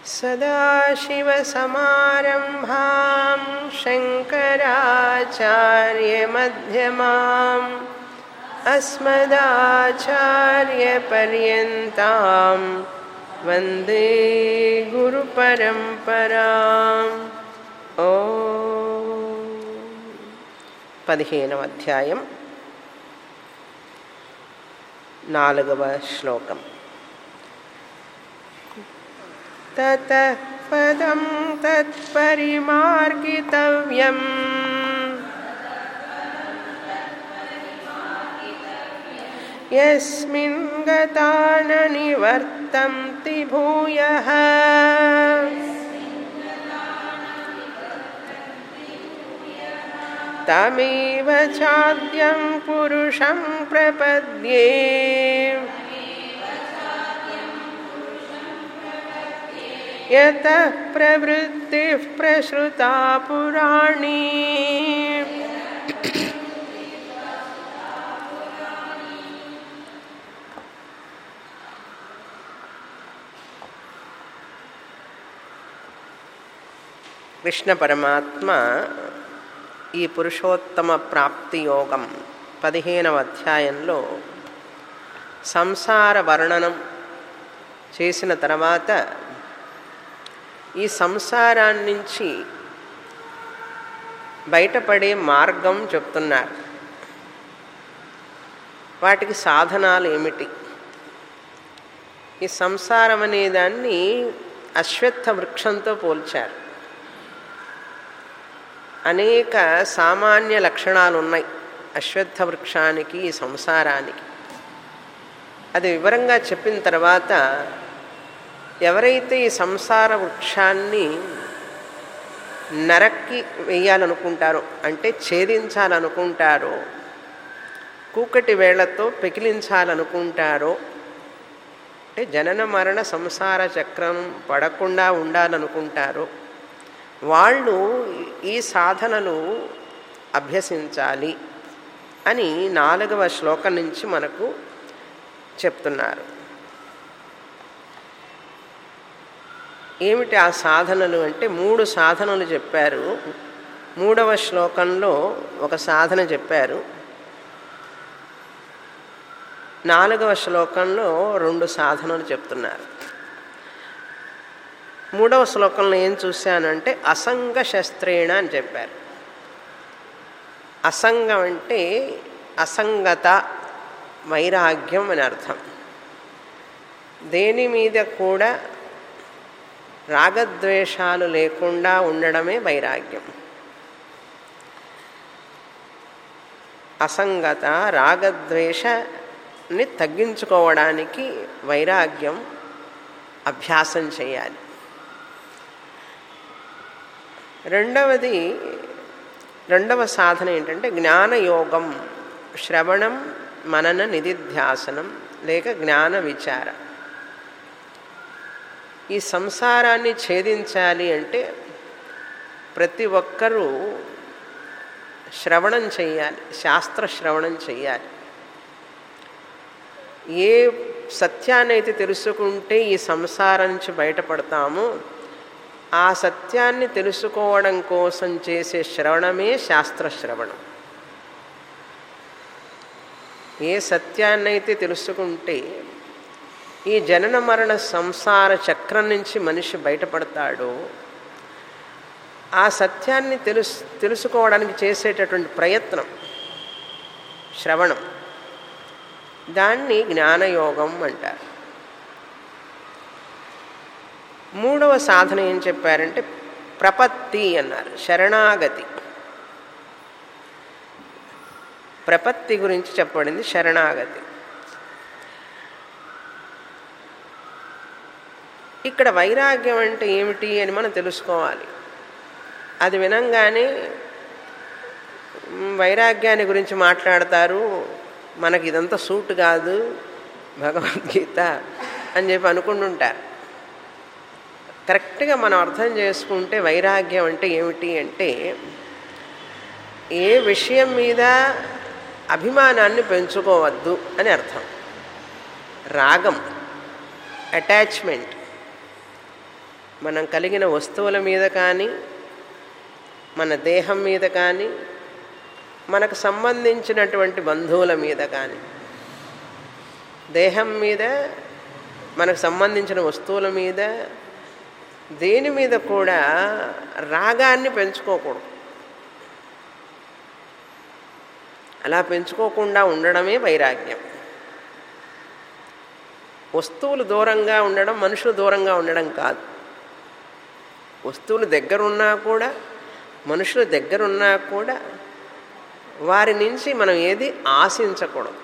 सदाशिवसमारम्भां शङ्कराचार्यमध्यमाम् अस्मदाचार्यपर्यन्तां वन्दे गुरुपरम्पराम् ఓ పదిహేనవ అధ్యాయం నాలుగవ శ్లోకం ततः पदं तत्परिमार्गितव्यम् यस्मिन् गता न निवर्तन्ति भूयः तमेव चाद्यं पुरुषं प्रपद्ये यतः प्रवृत्तिः प्रसृता पुराणी కృష్ణ పరమాత్మ ఈ పురుషోత్తమ ప్రాప్తి యోగం పదిహేనవ అధ్యాయంలో సంసార వర్ణనం చేసిన తర్వాత ఈ సంసారాన్నించి బయటపడే మార్గం చెప్తున్నారు వాటికి సాధనాలు ఏమిటి ఈ సంసారం అనే దాన్ని అశ్వత్థ వృక్షంతో పోల్చారు అనేక సామాన్య లక్షణాలు ఉన్నాయి అశ్వత్థ వృక్షానికి ఈ సంసారానికి అది వివరంగా చెప్పిన తర్వాత ఎవరైతే ఈ సంసార వృక్షాన్ని నరక్కి వేయాలనుకుంటారో అంటే ఛేదించాలనుకుంటారో కూకటి వేళ్లతో పెకిలించాలనుకుంటారో అంటే జనన మరణ సంసార చక్రం పడకుండా ఉండాలనుకుంటారో వాళ్ళు ఈ సాధనలు అభ్యసించాలి అని నాలుగవ శ్లోకం నుంచి మనకు చెప్తున్నారు ఏమిటి ఆ సాధనలు అంటే మూడు సాధనలు చెప్పారు మూడవ శ్లోకంలో ఒక సాధన చెప్పారు నాలుగవ శ్లోకంలో రెండు సాధనలు చెప్తున్నారు మూడవ శ్లోకంలో ఏం చూశానంటే అసంగ శస్త్రేణ అని చెప్పారు అసంగం అంటే అసంగత వైరాగ్యం అని అర్థం దేని మీద కూడా రాగద్వేషాలు లేకుండా ఉండడమే వైరాగ్యం అసంగత రాగద్వేషని తగ్గించుకోవడానికి వైరాగ్యం అభ్యాసం చేయాలి రెండవది రెండవ సాధన ఏంటంటే జ్ఞానయోగం శ్రవణం మనన నిధిధ్యాసనం లేక జ్ఞాన విచార ఈ సంసారాన్ని ఛేదించాలి అంటే ప్రతి ఒక్కరూ శ్రవణం చేయాలి శాస్త్ర శ్రవణం చేయాలి ఏ సత్యాన్ని అయితే తెలుసుకుంటే ఈ సంసారం నుంచి బయటపడతామో ఆ సత్యాన్ని తెలుసుకోవడం కోసం చేసే శ్రవణమే శాస్త్ర శ్రవణం ఏ సత్యాన్నైతే తెలుసుకుంటే ఈ జనన మరణ సంసార చక్రం నుంచి మనిషి బయటపడతాడో ఆ సత్యాన్ని తెలుసు తెలుసుకోవడానికి చేసేటటువంటి ప్రయత్నం శ్రవణం దాన్ని జ్ఞానయోగం అంటారు మూడవ సాధన ఏం చెప్పారంటే ప్రపత్తి అన్నారు శరణాగతి ప్రపత్తి గురించి చెప్పబడింది శరణాగతి ఇక్కడ వైరాగ్యం అంటే ఏమిటి అని మనం తెలుసుకోవాలి అది వినంగానే వైరాగ్యాన్ని గురించి మాట్లాడతారు మనకి ఇదంతా సూట్ కాదు భగవద్గీత అని చెప్పి అనుకుంటుంటారు కరెక్ట్గా మనం అర్థం చేసుకుంటే వైరాగ్యం అంటే ఏమిటి అంటే ఏ విషయం మీద అభిమానాన్ని పెంచుకోవద్దు అని అర్థం రాగం అటాచ్మెంట్ మనం కలిగిన వస్తువుల మీద కానీ మన దేహం మీద కానీ మనకు సంబంధించినటువంటి బంధువుల మీద కానీ దేహం మీద మనకు సంబంధించిన వస్తువుల మీద దేని మీద కూడా రాగాన్ని పెంచుకోకూడదు అలా పెంచుకోకుండా ఉండడమే వైరాగ్యం వస్తువులు దూరంగా ఉండడం మనుషులు దూరంగా ఉండడం కాదు వస్తువులు దగ్గరున్నా కూడా మనుషులు దగ్గరున్నా కూడా వారి నుంచి మనం ఏది ఆశించకూడదు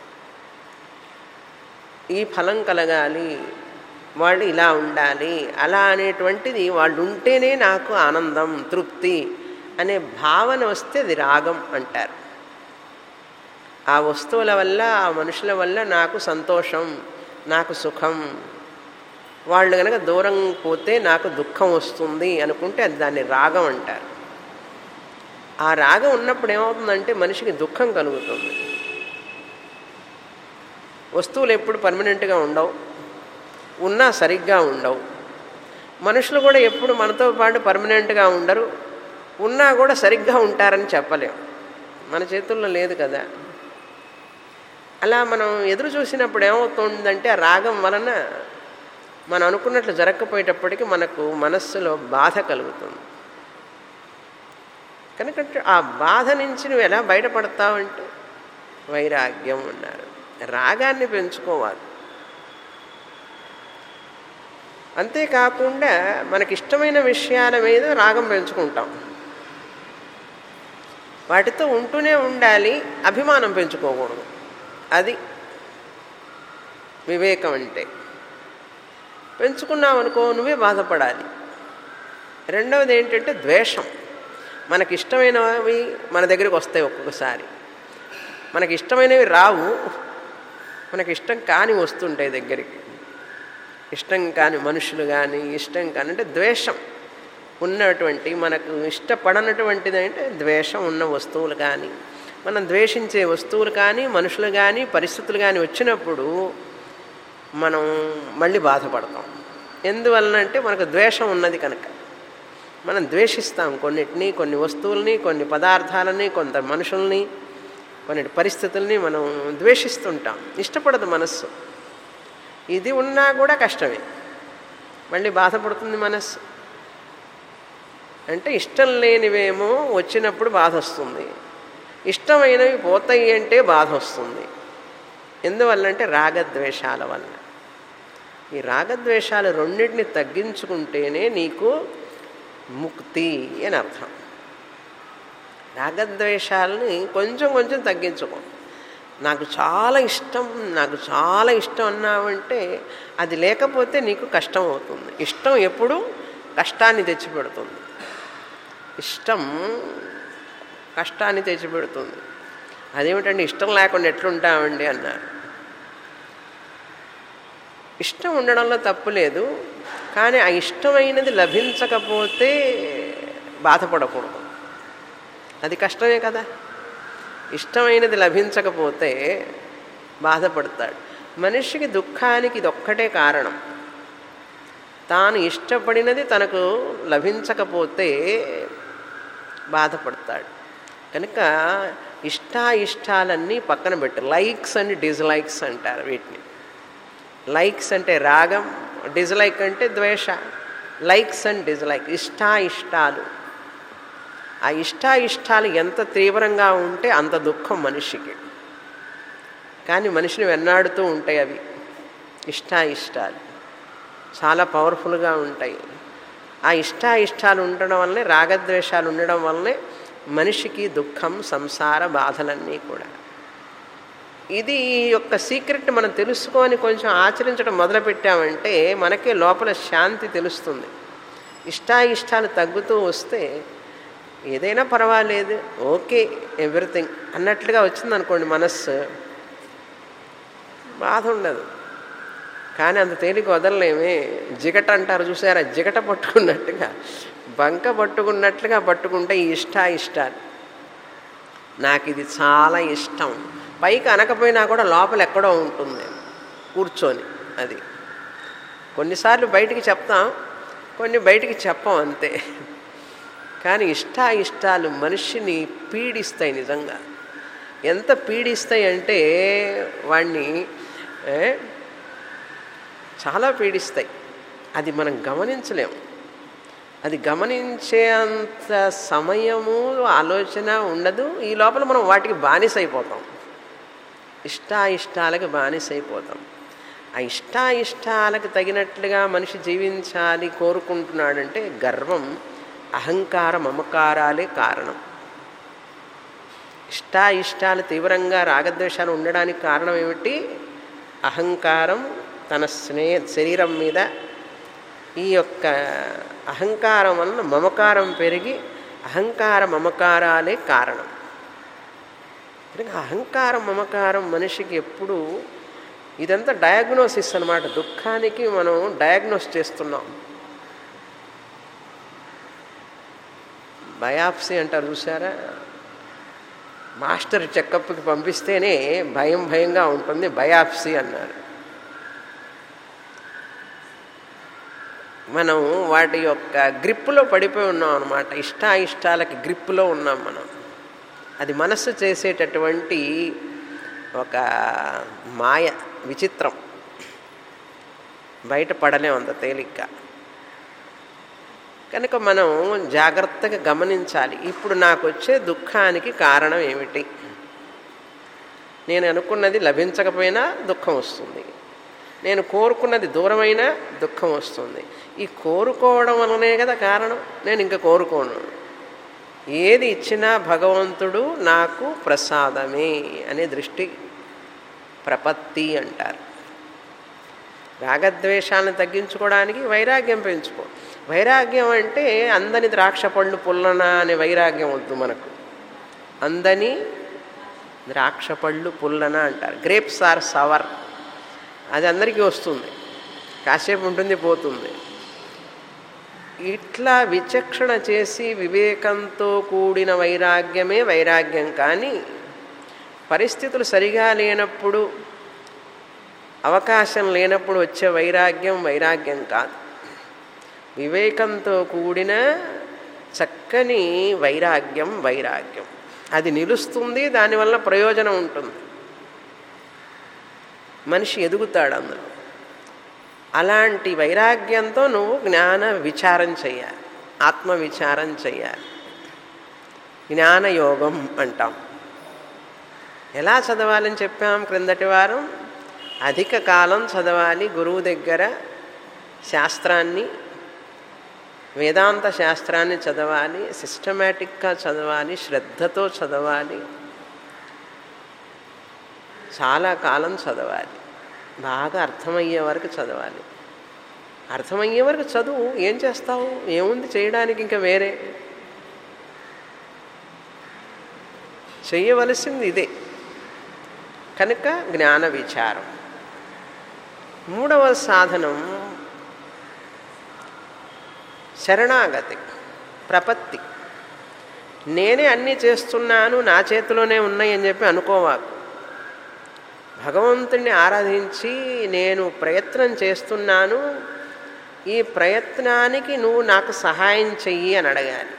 ఈ ఫలం కలగాలి వాళ్ళు ఇలా ఉండాలి అలా అనేటువంటిది వాళ్ళు ఉంటేనే నాకు ఆనందం తృప్తి అనే భావన వస్తే అది రాగం అంటారు ఆ వస్తువుల వల్ల ఆ మనుషుల వల్ల నాకు సంతోషం నాకు సుఖం వాళ్ళు కనుక దూరం పోతే నాకు దుఃఖం వస్తుంది అనుకుంటే అది దాన్ని రాగం అంటారు ఆ రాగం ఉన్నప్పుడు ఏమవుతుందంటే మనిషికి దుఃఖం కలుగుతుంది వస్తువులు ఎప్పుడు పర్మనెంట్గా ఉండవు ఉన్నా సరిగ్గా ఉండవు మనుషులు కూడా ఎప్పుడు మనతో పాటు పర్మనెంట్గా ఉండరు ఉన్నా కూడా సరిగ్గా ఉంటారని చెప్పలేం మన చేతుల్లో లేదు కదా అలా మనం ఎదురు చూసినప్పుడు ఏమవుతుందంటే ఆ రాగం వలన మనం అనుకున్నట్లు జరగకపోయేటప్పటికి మనకు మనస్సులో బాధ కలుగుతుంది కనుక ఆ బాధ నుంచి నువ్వు ఎలా బయటపడతావంటే వైరాగ్యం ఉన్నారు రాగాన్ని పెంచుకోవాలి అంతేకాకుండా మనకిష్టమైన విషయాల మీద రాగం పెంచుకుంటాం వాటితో ఉంటూనే ఉండాలి అభిమానం పెంచుకోకూడదు అది వివేకం అంటే పెంచుకున్నావు అనుకో నువ్వే బాధపడాలి రెండవది ఏంటంటే ద్వేషం మనకి ఇష్టమైనవి మన దగ్గరికి వస్తాయి ఒక్కొక్కసారి మనకి ఇష్టమైనవి రావు మనకి ఇష్టం కాని వస్తుంటాయి దగ్గరికి ఇష్టం కాని మనుషులు కానీ ఇష్టం కాని అంటే ద్వేషం ఉన్నటువంటి మనకు ఇష్టపడనటువంటిది అంటే ద్వేషం ఉన్న వస్తువులు కానీ మనం ద్వేషించే వస్తువులు కానీ మనుషులు కానీ పరిస్థితులు కానీ వచ్చినప్పుడు మనం మళ్ళీ బాధపడతాం ఎందువలన అంటే మనకు ద్వేషం ఉన్నది కనుక మనం ద్వేషిస్తాం కొన్నిటిని కొన్ని వస్తువుల్ని కొన్ని పదార్థాలని కొంత మనుషుల్ని కొన్ని పరిస్థితుల్ని మనం ద్వేషిస్తుంటాం ఇష్టపడదు మనస్సు ఇది ఉన్నా కూడా కష్టమే మళ్ళీ బాధపడుతుంది మనస్సు అంటే ఇష్టం లేనివేమో వచ్చినప్పుడు బాధ వస్తుంది ఇష్టమైనవి పోతాయి అంటే బాధ వస్తుంది ఎందువల్లంటే రాగద్వేషాల వల్ల ఈ రాగద్వేషాలు రెండింటిని తగ్గించుకుంటేనే నీకు ముక్తి అని అర్థం రాగద్వేషాలని కొంచెం కొంచెం తగ్గించుకో నాకు చాలా ఇష్టం నాకు చాలా ఇష్టం అన్నావంటే అది లేకపోతే నీకు కష్టం అవుతుంది ఇష్టం ఎప్పుడు కష్టాన్ని తెచ్చిపెడుతుంది ఇష్టం కష్టాన్ని తెచ్చిపెడుతుంది అదేమిటండి ఇష్టం లేకుండా ఎట్లుంటామండి అన్నారు ఇష్టం ఉండడంలో తప్పు లేదు కానీ ఆ ఇష్టమైనది లభించకపోతే బాధపడకూడదు అది కష్టమే కదా ఇష్టమైనది లభించకపోతే బాధపడతాడు మనిషికి దుఃఖానికి ఇది ఒక్కటే కారణం తాను ఇష్టపడినది తనకు లభించకపోతే బాధపడతాడు కనుక ఇష్టాయిష్టాలన్నీ పక్కన పెట్టు లైక్స్ అండ్ డిజ్లైక్స్ అంటారు వీటిని లైక్స్ అంటే రాగం డిజ్లైక్ అంటే ద్వేష లైక్స్ అండ్ డిజ్లైక్ ఇష్టాయిష్టాలు ఆ ఇష్టాయిష్టాలు ఎంత తీవ్రంగా ఉంటే అంత దుఃఖం మనిషికి కానీ మనిషిని వెన్నాడుతూ ఉంటాయి అవి ఇష్టాయిష్టాలు చాలా పవర్ఫుల్గా ఉంటాయి ఆ ఇష్టాయిష్టాలు ఉండడం వల్లనే రాగద్వేషాలు ఉండడం వల్లనే మనిషికి దుఃఖం సంసార బాధలన్నీ కూడా ఇది ఈ యొక్క సీక్రెట్ మనం తెలుసుకొని కొంచెం ఆచరించడం మొదలుపెట్టామంటే మనకే లోపల శాంతి తెలుస్తుంది ఇష్టాయిష్టాలు తగ్గుతూ వస్తే ఏదైనా పర్వాలేదు ఓకే ఎవ్రీథింగ్ అన్నట్లుగా వచ్చిందనుకోండి మనస్సు బాధ ఉండదు కానీ అంత తేలిక వదలలేమే జిగట అంటారు చూసారా జిగట పట్టుకున్నట్టుగా బంక పట్టుకున్నట్లుగా పట్టుకుంటే ఈ ఇష్ట ఇష్టాలు నాకు ఇది చాలా ఇష్టం పైకి అనకపోయినా కూడా లోపల ఎక్కడో ఉంటుంది కూర్చొని అది కొన్నిసార్లు బయటికి చెప్తాం కొన్ని బయటికి చెప్పం అంతే కానీ ఇష్టాయిష్టాలు మనిషిని పీడిస్తాయి నిజంగా ఎంత పీడిస్తాయి అంటే వాణ్ణి ఏ, చాలా పీడిస్తాయి అది మనం గమనించలేము అది గమనించే అంత సమయము ఆలోచన ఉండదు ఈ లోపల మనం వాటికి బానిసైపోతాం ఇష్టాయిష్టాలకు బానిసైపోతాం ఆ ఇష్టాయిష్టాలకు తగినట్లుగా మనిషి జీవించాలి కోరుకుంటున్నాడంటే గర్వం అహంకార మమకారాలే కారణం ఇష్టాయిష్టాలు తీవ్రంగా రాగద్వేషాలు ఉండడానికి కారణం ఏమిటి అహంకారం తన స్నేహ శరీరం మీద ఈ యొక్క అహంకారం వలన మమకారం పెరిగి అహంకార మమకారాలే కారణం కనుక అహంకారం మమకారం మనిషికి ఎప్పుడు ఇదంతా డయాగ్నోసిస్ అన్నమాట దుఃఖానికి మనం డయాగ్నోస్ చేస్తున్నాం బయాప్సీ అంటారు చూసారా మాస్టర్ చెకప్కి పంపిస్తేనే భయం భయంగా ఉంటుంది బయాప్సీ అన్నారు మనం వాటి యొక్క గ్రిప్పులో పడిపోయి ఉన్నాం అనమాట ఇష్టాయిష్టాలకి గ్రిప్పులో ఉన్నాం మనం అది మనస్సు చేసేటటువంటి ఒక మాయ విచిత్రం బయటపడలేం అంత తేలిగ్గా కనుక మనం జాగ్రత్తగా గమనించాలి ఇప్పుడు నాకు వచ్చే దుఃఖానికి కారణం ఏమిటి నేను అనుకున్నది లభించకపోయినా దుఃఖం వస్తుంది నేను కోరుకున్నది దూరమైనా దుఃఖం వస్తుంది ఈ కోరుకోవడం వలనే కదా కారణం నేను ఇంకా కోరుకోను ఏది ఇచ్చినా భగవంతుడు నాకు ప్రసాదమే అనే దృష్టి ప్రపత్తి అంటారు రాగద్వేషాలను తగ్గించుకోవడానికి వైరాగ్యం పెంచుకో వైరాగ్యం అంటే అందని ద్రాక్ష పళ్ళు పుల్లన అనే వైరాగ్యం వద్దు మనకు అందని ద్రాక్ష పళ్ళు పుల్లన అంటారు గ్రేప్స్ ఆర్ సవర్ అది అందరికీ వస్తుంది కాసేపు ఉంటుంది పోతుంది ఇట్లా విచక్షణ చేసి వివేకంతో కూడిన వైరాగ్యమే వైరాగ్యం కానీ పరిస్థితులు సరిగా లేనప్పుడు అవకాశం లేనప్పుడు వచ్చే వైరాగ్యం వైరాగ్యం కాదు వివేకంతో కూడిన చక్కని వైరాగ్యం వైరాగ్యం అది నిలుస్తుంది దానివల్ల ప్రయోజనం ఉంటుంది మనిషి ఎదుగుతాడు అందులో అలాంటి వైరాగ్యంతో నువ్వు జ్ఞాన విచారం చేయాలి ఆత్మ విచారం చేయాలి జ్ఞానయోగం అంటాం ఎలా చదవాలని చెప్పాం క్రిందటి వారం అధిక కాలం చదవాలి గురువు దగ్గర శాస్త్రాన్ని వేదాంత శాస్త్రాన్ని చదవాలి సిస్టమేటిక్గా చదవాలి శ్రద్ధతో చదవాలి చాలా కాలం చదవాలి బాగా అర్థమయ్యే వరకు చదవాలి అర్థమయ్యే వరకు చదువు ఏం చేస్తావు ఏముంది చేయడానికి ఇంకా వేరే చేయవలసింది ఇదే కనుక జ్ఞాన విచారం మూడవ సాధనం శరణాగతి ప్రపత్తి నేనే అన్నీ చేస్తున్నాను నా చేతిలోనే ఉన్నాయి అని చెప్పి అనుకోవాకు భగవంతుణ్ణి ఆరాధించి నేను ప్రయత్నం చేస్తున్నాను ఈ ప్రయత్నానికి నువ్వు నాకు సహాయం చెయ్యి అని అడగాలి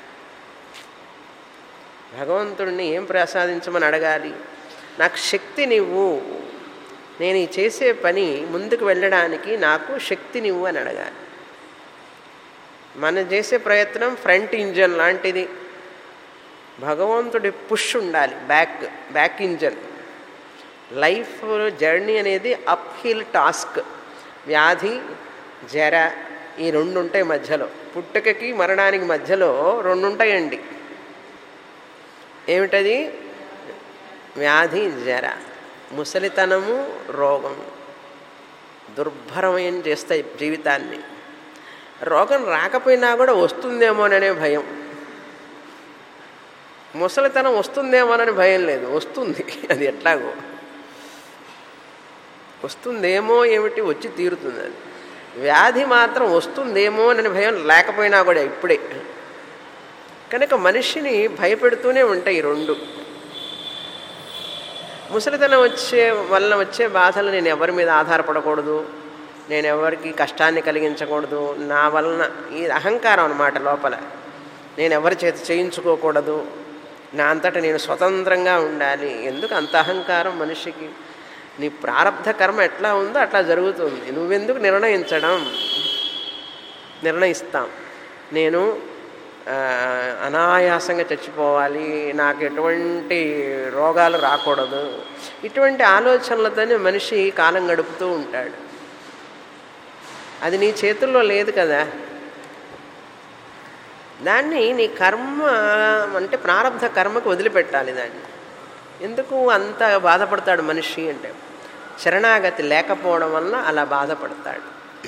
భగవంతుడిని ఏం ప్రసాదించమని అడగాలి నాకు శక్తి నువ్వు నేను ఈ చేసే పని ముందుకు వెళ్ళడానికి నాకు శక్తి నువ్వు అని అడగాలి మనం చేసే ప్రయత్నం ఫ్రంట్ ఇంజన్ లాంటిది భగవంతుడి పుష్ ఉండాలి back back engine life journey అనేది అప్ హిల్ టాస్క్ వ్యాధి జర ఈ రెండు ఉంటాయి మధ్యలో పుట్టుకకి మరణానికి మధ్యలో రెండు ఉంటాయండి ఏమిటది వ్యాధి జర ముసలితనము రోగం దుర్భరమైన చేస్తాయి జీవితాన్ని రోగం రాకపోయినా కూడా వస్తుందేమోననే భయం ముసలితనం వస్తుందేమోనని భయం లేదు వస్తుంది అది ఎట్లాగో వస్తుందేమో ఏమిటి వచ్చి తీరుతుంది అది వ్యాధి మాత్రం వస్తుందేమో అని భయం లేకపోయినా కూడా ఇప్పుడే కనుక మనిషిని భయపెడుతూనే ఉంటాయి ఈ రెండు ముసలితనం వచ్చే వలన వచ్చే బాధలు నేను ఎవరి మీద ఆధారపడకూడదు నేను ఎవరికి కష్టాన్ని కలిగించకూడదు నా వలన ఈ అహంకారం అన్నమాట లోపల నేను ఎవరి చేత చేయించుకోకూడదు నా అంతటా నేను స్వతంత్రంగా ఉండాలి ఎందుకు అంత అహంకారం మనిషికి నీ ప్రారంధ కర్మ ఎట్లా ఉందో అట్లా జరుగుతుంది నువ్వెందుకు నిర్ణయించడం నిర్ణయిస్తాం నేను ఆ, అనాయాసంగా చచ్చిపోవాలి నాకు ఎటువంటి రోగాలు రాకూడదు ఇటువంటి ఆలోచనలతోనే మనిషి కాలం గడుపుతూ ఉంటాడు అది నీ చేతుల్లో లేదు కదా దాన్ని నీ కర్మ అంటే ప్రారంధ కర్మకు వదిలిపెట్టాలి దాన్ని ఎందుకు అంత బాధపడతాడు మనిషి అంటే శరణాగతి లేకపోవడం వల్ల అలా బాధపడతాడు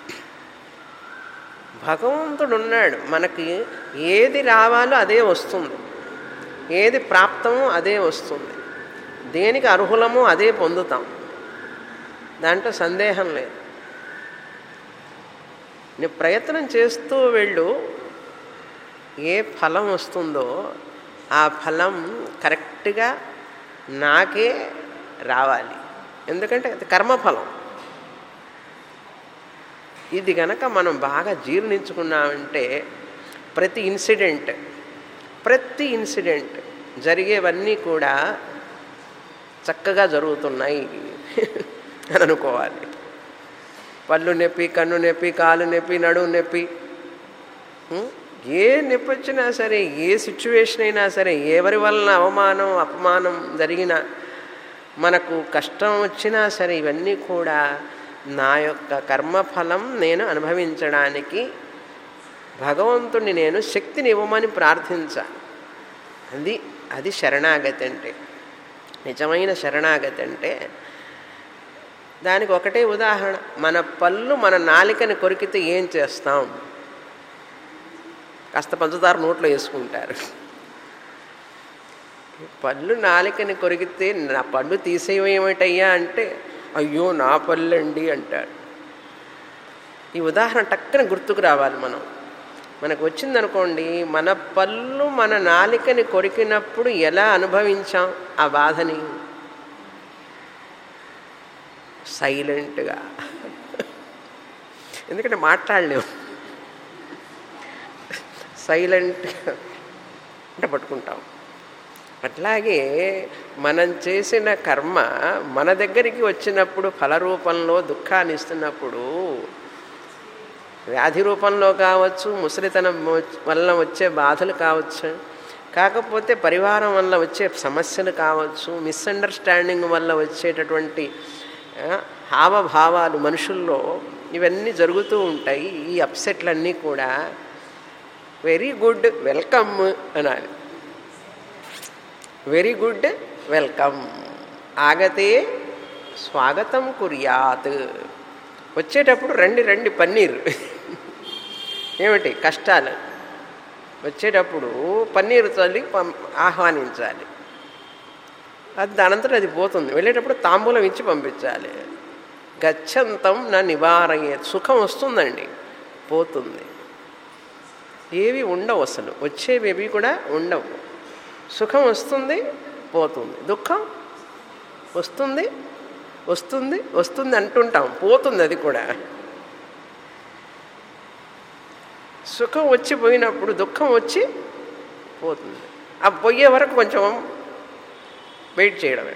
భగవంతుడు ఉన్నాడు మనకి ఏది రావాలో అదే వస్తుంది ఏది ప్రాప్తమో అదే వస్తుంది దేనికి అర్హులమో అదే పొందుతాం దాంట్లో సందేహం లేదు నీ ప్రయత్నం చేస్తూ వెళ్ళు ఏ ఫలం వస్తుందో ఆ ఫలం కరెక్ట్గా నాకే రావాలి ఎందుకంటే అది కర్మఫలం ఇది గనక మనం బాగా జీర్ణించుకున్నామంటే ప్రతి ఇన్సిడెంట్ ప్రతి ఇన్సిడెంట్ జరిగేవన్నీ కూడా చక్కగా జరుగుతున్నాయి అని అనుకోవాలి పళ్ళు నొప్పి కన్ను నొప్పి కాలు నొప్పి నడుము నొప్పి ఉం? ఏ నొప్పి వచ్చినా సరే ఏ సిచ్యువేషన్ అయినా సరే ఎవరి వలన అవమానం అపమానం జరిగినా మనకు కష్టం వచ్చినా సరే ఇవన్నీ కూడా నా యొక్క కర్మఫలం నేను అనుభవించడానికి భగవంతుడిని నేను శక్తిని ఇవ్వమని ప్రార్థించాను అది అది శరణాగతి అంటే నిజమైన శరణాగతి అంటే దానికి ఒకటే ఉదాహరణ మన పళ్ళు మన నాలికని కొరికితే ఏం చేస్తాం కాస్త పంచదార నోట్లో వేసుకుంటారు పళ్ళు నాలికని కొరికితే నా పళ్ళు తీసేయమేమిటయ్యా అంటే అయ్యో నా పళ్ళండి అంటాడు ఈ ఉదాహరణ టక్కన గుర్తుకు రావాలి మనం మనకు వచ్చిందనుకోండి మన పళ్ళు మన నాలికని కొరికినప్పుడు ఎలా అనుభవించాం ఆ బాధని సైలెంట్గా ఎందుకంటే మాట్లాడలేము సైలెంట్గా అంటే పట్టుకుంటాం అట్లాగే మనం చేసిన కర్మ మన దగ్గరికి వచ్చినప్పుడు ఫల రూపంలో దుఃఖాన్ని ఇస్తున్నప్పుడు వ్యాధి రూపంలో కావచ్చు ముసలితనం వల్ల వచ్చే బాధలు కావచ్చు కాకపోతే పరివారం వల్ల వచ్చే సమస్యలు కావచ్చు మిస్అండర్స్టాండింగ్ వల్ల వచ్చేటటువంటి ఆ, హావభావాలు మనుషుల్లో ఇవన్నీ జరుగుతూ ఉంటాయి ఈ అప్సెట్లన్నీ కూడా వెరీ గుడ్ వెల్కమ్ అనాలి వెరీ గుడ్ వెల్కమ్ ఆగతే స్వాగతం కుర్యాత్ వచ్చేటప్పుడు రండి రండి పన్నీర్ ఏమిటి కష్టాలు వచ్చేటప్పుడు పన్నీరు చల్లి పం ఆహ్వానించాలి అది దానంతట అది పోతుంది వెళ్ళేటప్పుడు తాంబూలం ఇచ్చి పంపించాలి గచ్చంతం నా నివారయ్యే సుఖం వస్తుందండి పోతుంది ఏవి ఉండవు అసలు వచ్చేవి కూడా ఉండవు సుఖం వస్తుంది పోతుంది దుఃఖం వస్తుంది వస్తుంది వస్తుంది అంటుంటాం పోతుంది అది కూడా సుఖం వచ్చి పోయినప్పుడు దుఃఖం వచ్చి పోతుంది ఆ పోయే వరకు కొంచెం వెయిట్ చేయడమే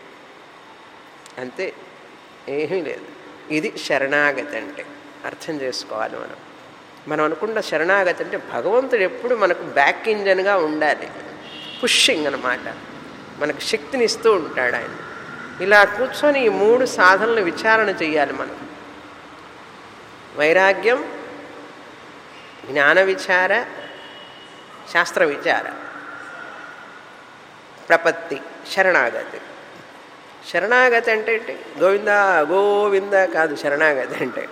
అంతే ఏమీ లేదు ఇది శరణాగతి అంటే అర్థం చేసుకోవాలి మనం మనం అనుకున్న శరణాగతి అంటే భగవంతుడు ఎప్పుడు మనకు బ్యాక్ ఇంజన్గా ఉండాలి పుష్యింగ్ అనమాట మనకు శక్తిని ఇస్తూ ఉంటాడు ఆయన ఇలా కూర్చొని ఈ మూడు సాధనలు విచారణ చేయాలి మనం వైరాగ్యం జ్ఞాన విచార శాస్త్ర విచార ప్రపత్తి శరణాగతి శరణాగతి అంటే ఏంటి గోవింద గోవింద కాదు శరణాగతి అంటే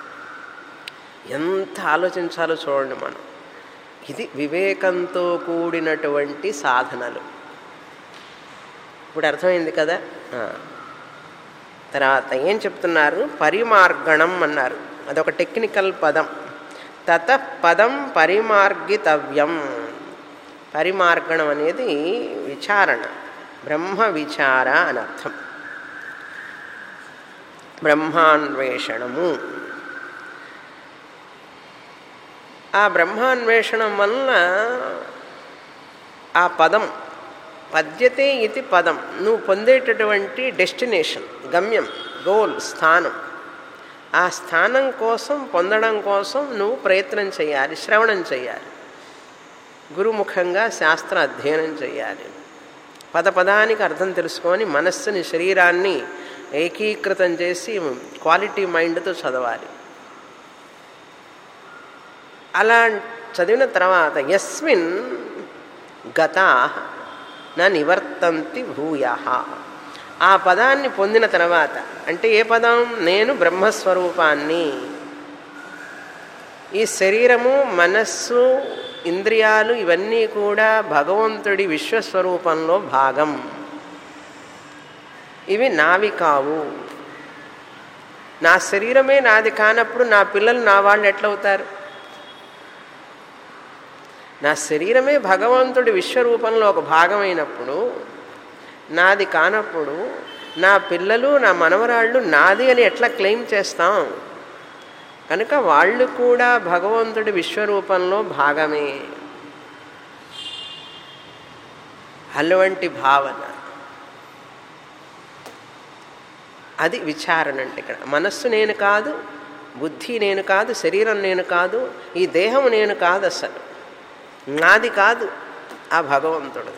ఎంత ఆలోచించాలో చూడండి మనం ఇది వివేకంతో కూడినటువంటి సాధనలు ఇప్పుడు అర్థమైంది కదా ఆ. తర్వాత ఏం చెప్తున్నారు పరిమార్గణం అన్నారు అదొక టెక్నికల్ పదం తత పదం పరిమార్గితవ్యం పరిమార్గణం అనేది విచారణ బ్రహ్మ విచార అని అర్థం బ్రహ్మాన్వేషణము ఆ బ్రహ్మాన్వేషణం వలన ఆ పదం పద్యతే ఇది పదం నువ్వు పొందేటటువంటి డెస్టినేషన్ గమ్యం గోల్ స్థానం ఆ స్థానం కోసం పొందడం కోసం నువ్వు ప్రయత్నం చేయాలి శ్రవణం చేయాలి గురుముఖంగా శాస్త్ర అధ్యయనం చేయాలి పద పదానికి అర్థం తెలుసుకొని మనస్సుని శరీరాన్ని ఏకీకృతం చేసి క్వాలిటీ మైండ్తో చదవాలి అలా చదివిన తర్వాత యస్మిన్ గతా నా నివర్తంతి భూయ ఆ పదాన్ని పొందిన తర్వాత అంటే ఏ పదం నేను బ్రహ్మస్వరూపాన్ని ఈ శరీరము మనస్సు ఇంద్రియాలు ఇవన్నీ కూడా భగవంతుడి విశ్వస్వరూపంలో భాగం ఇవి నావి కావు నా శరీరమే నాది కానప్పుడు నా పిల్లలు నా వాళ్ళు ఎట్లవుతారు నా శరీరమే భగవంతుడి విశ్వరూపంలో ఒక భాగమైనప్పుడు నాది కానప్పుడు నా పిల్లలు నా మనవరాళ్ళు నాది అని ఎట్లా క్లెయిమ్ చేస్తాం కనుక వాళ్ళు కూడా భగవంతుడి విశ్వరూపంలో భాగమే అటువంటి భావన అది విచారణ అంటే ఇక్కడ మనస్సు నేను కాదు బుద్ధి నేను కాదు శరీరం నేను కాదు ఈ దేహం నేను కాదు అసలు నాది కాదు ఆ భగవంతుడు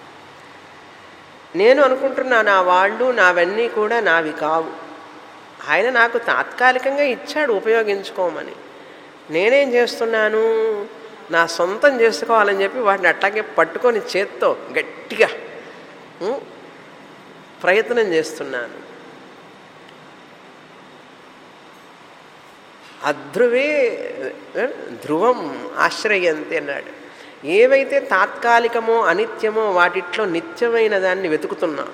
నేను అనుకుంటున్నా నా వాళ్ళు నావన్నీ కూడా నావి కావు ఆయన నాకు తాత్కాలికంగా ఇచ్చాడు ఉపయోగించుకోమని నేనేం చేస్తున్నాను నా సొంతం చేసుకోవాలని చెప్పి వాటిని అట్లాగే పట్టుకొని చేత్తో గట్టిగా ఉం, ప్రయత్నం చేస్తున్నాను అధ్రువే ధ్రువం ఆశ్రయంతి అన్నాడు ఏవైతే తాత్కాలికమో అనిత్యమో వాటిట్లో నిత్యమైన దాన్ని వెతుకుతున్నాం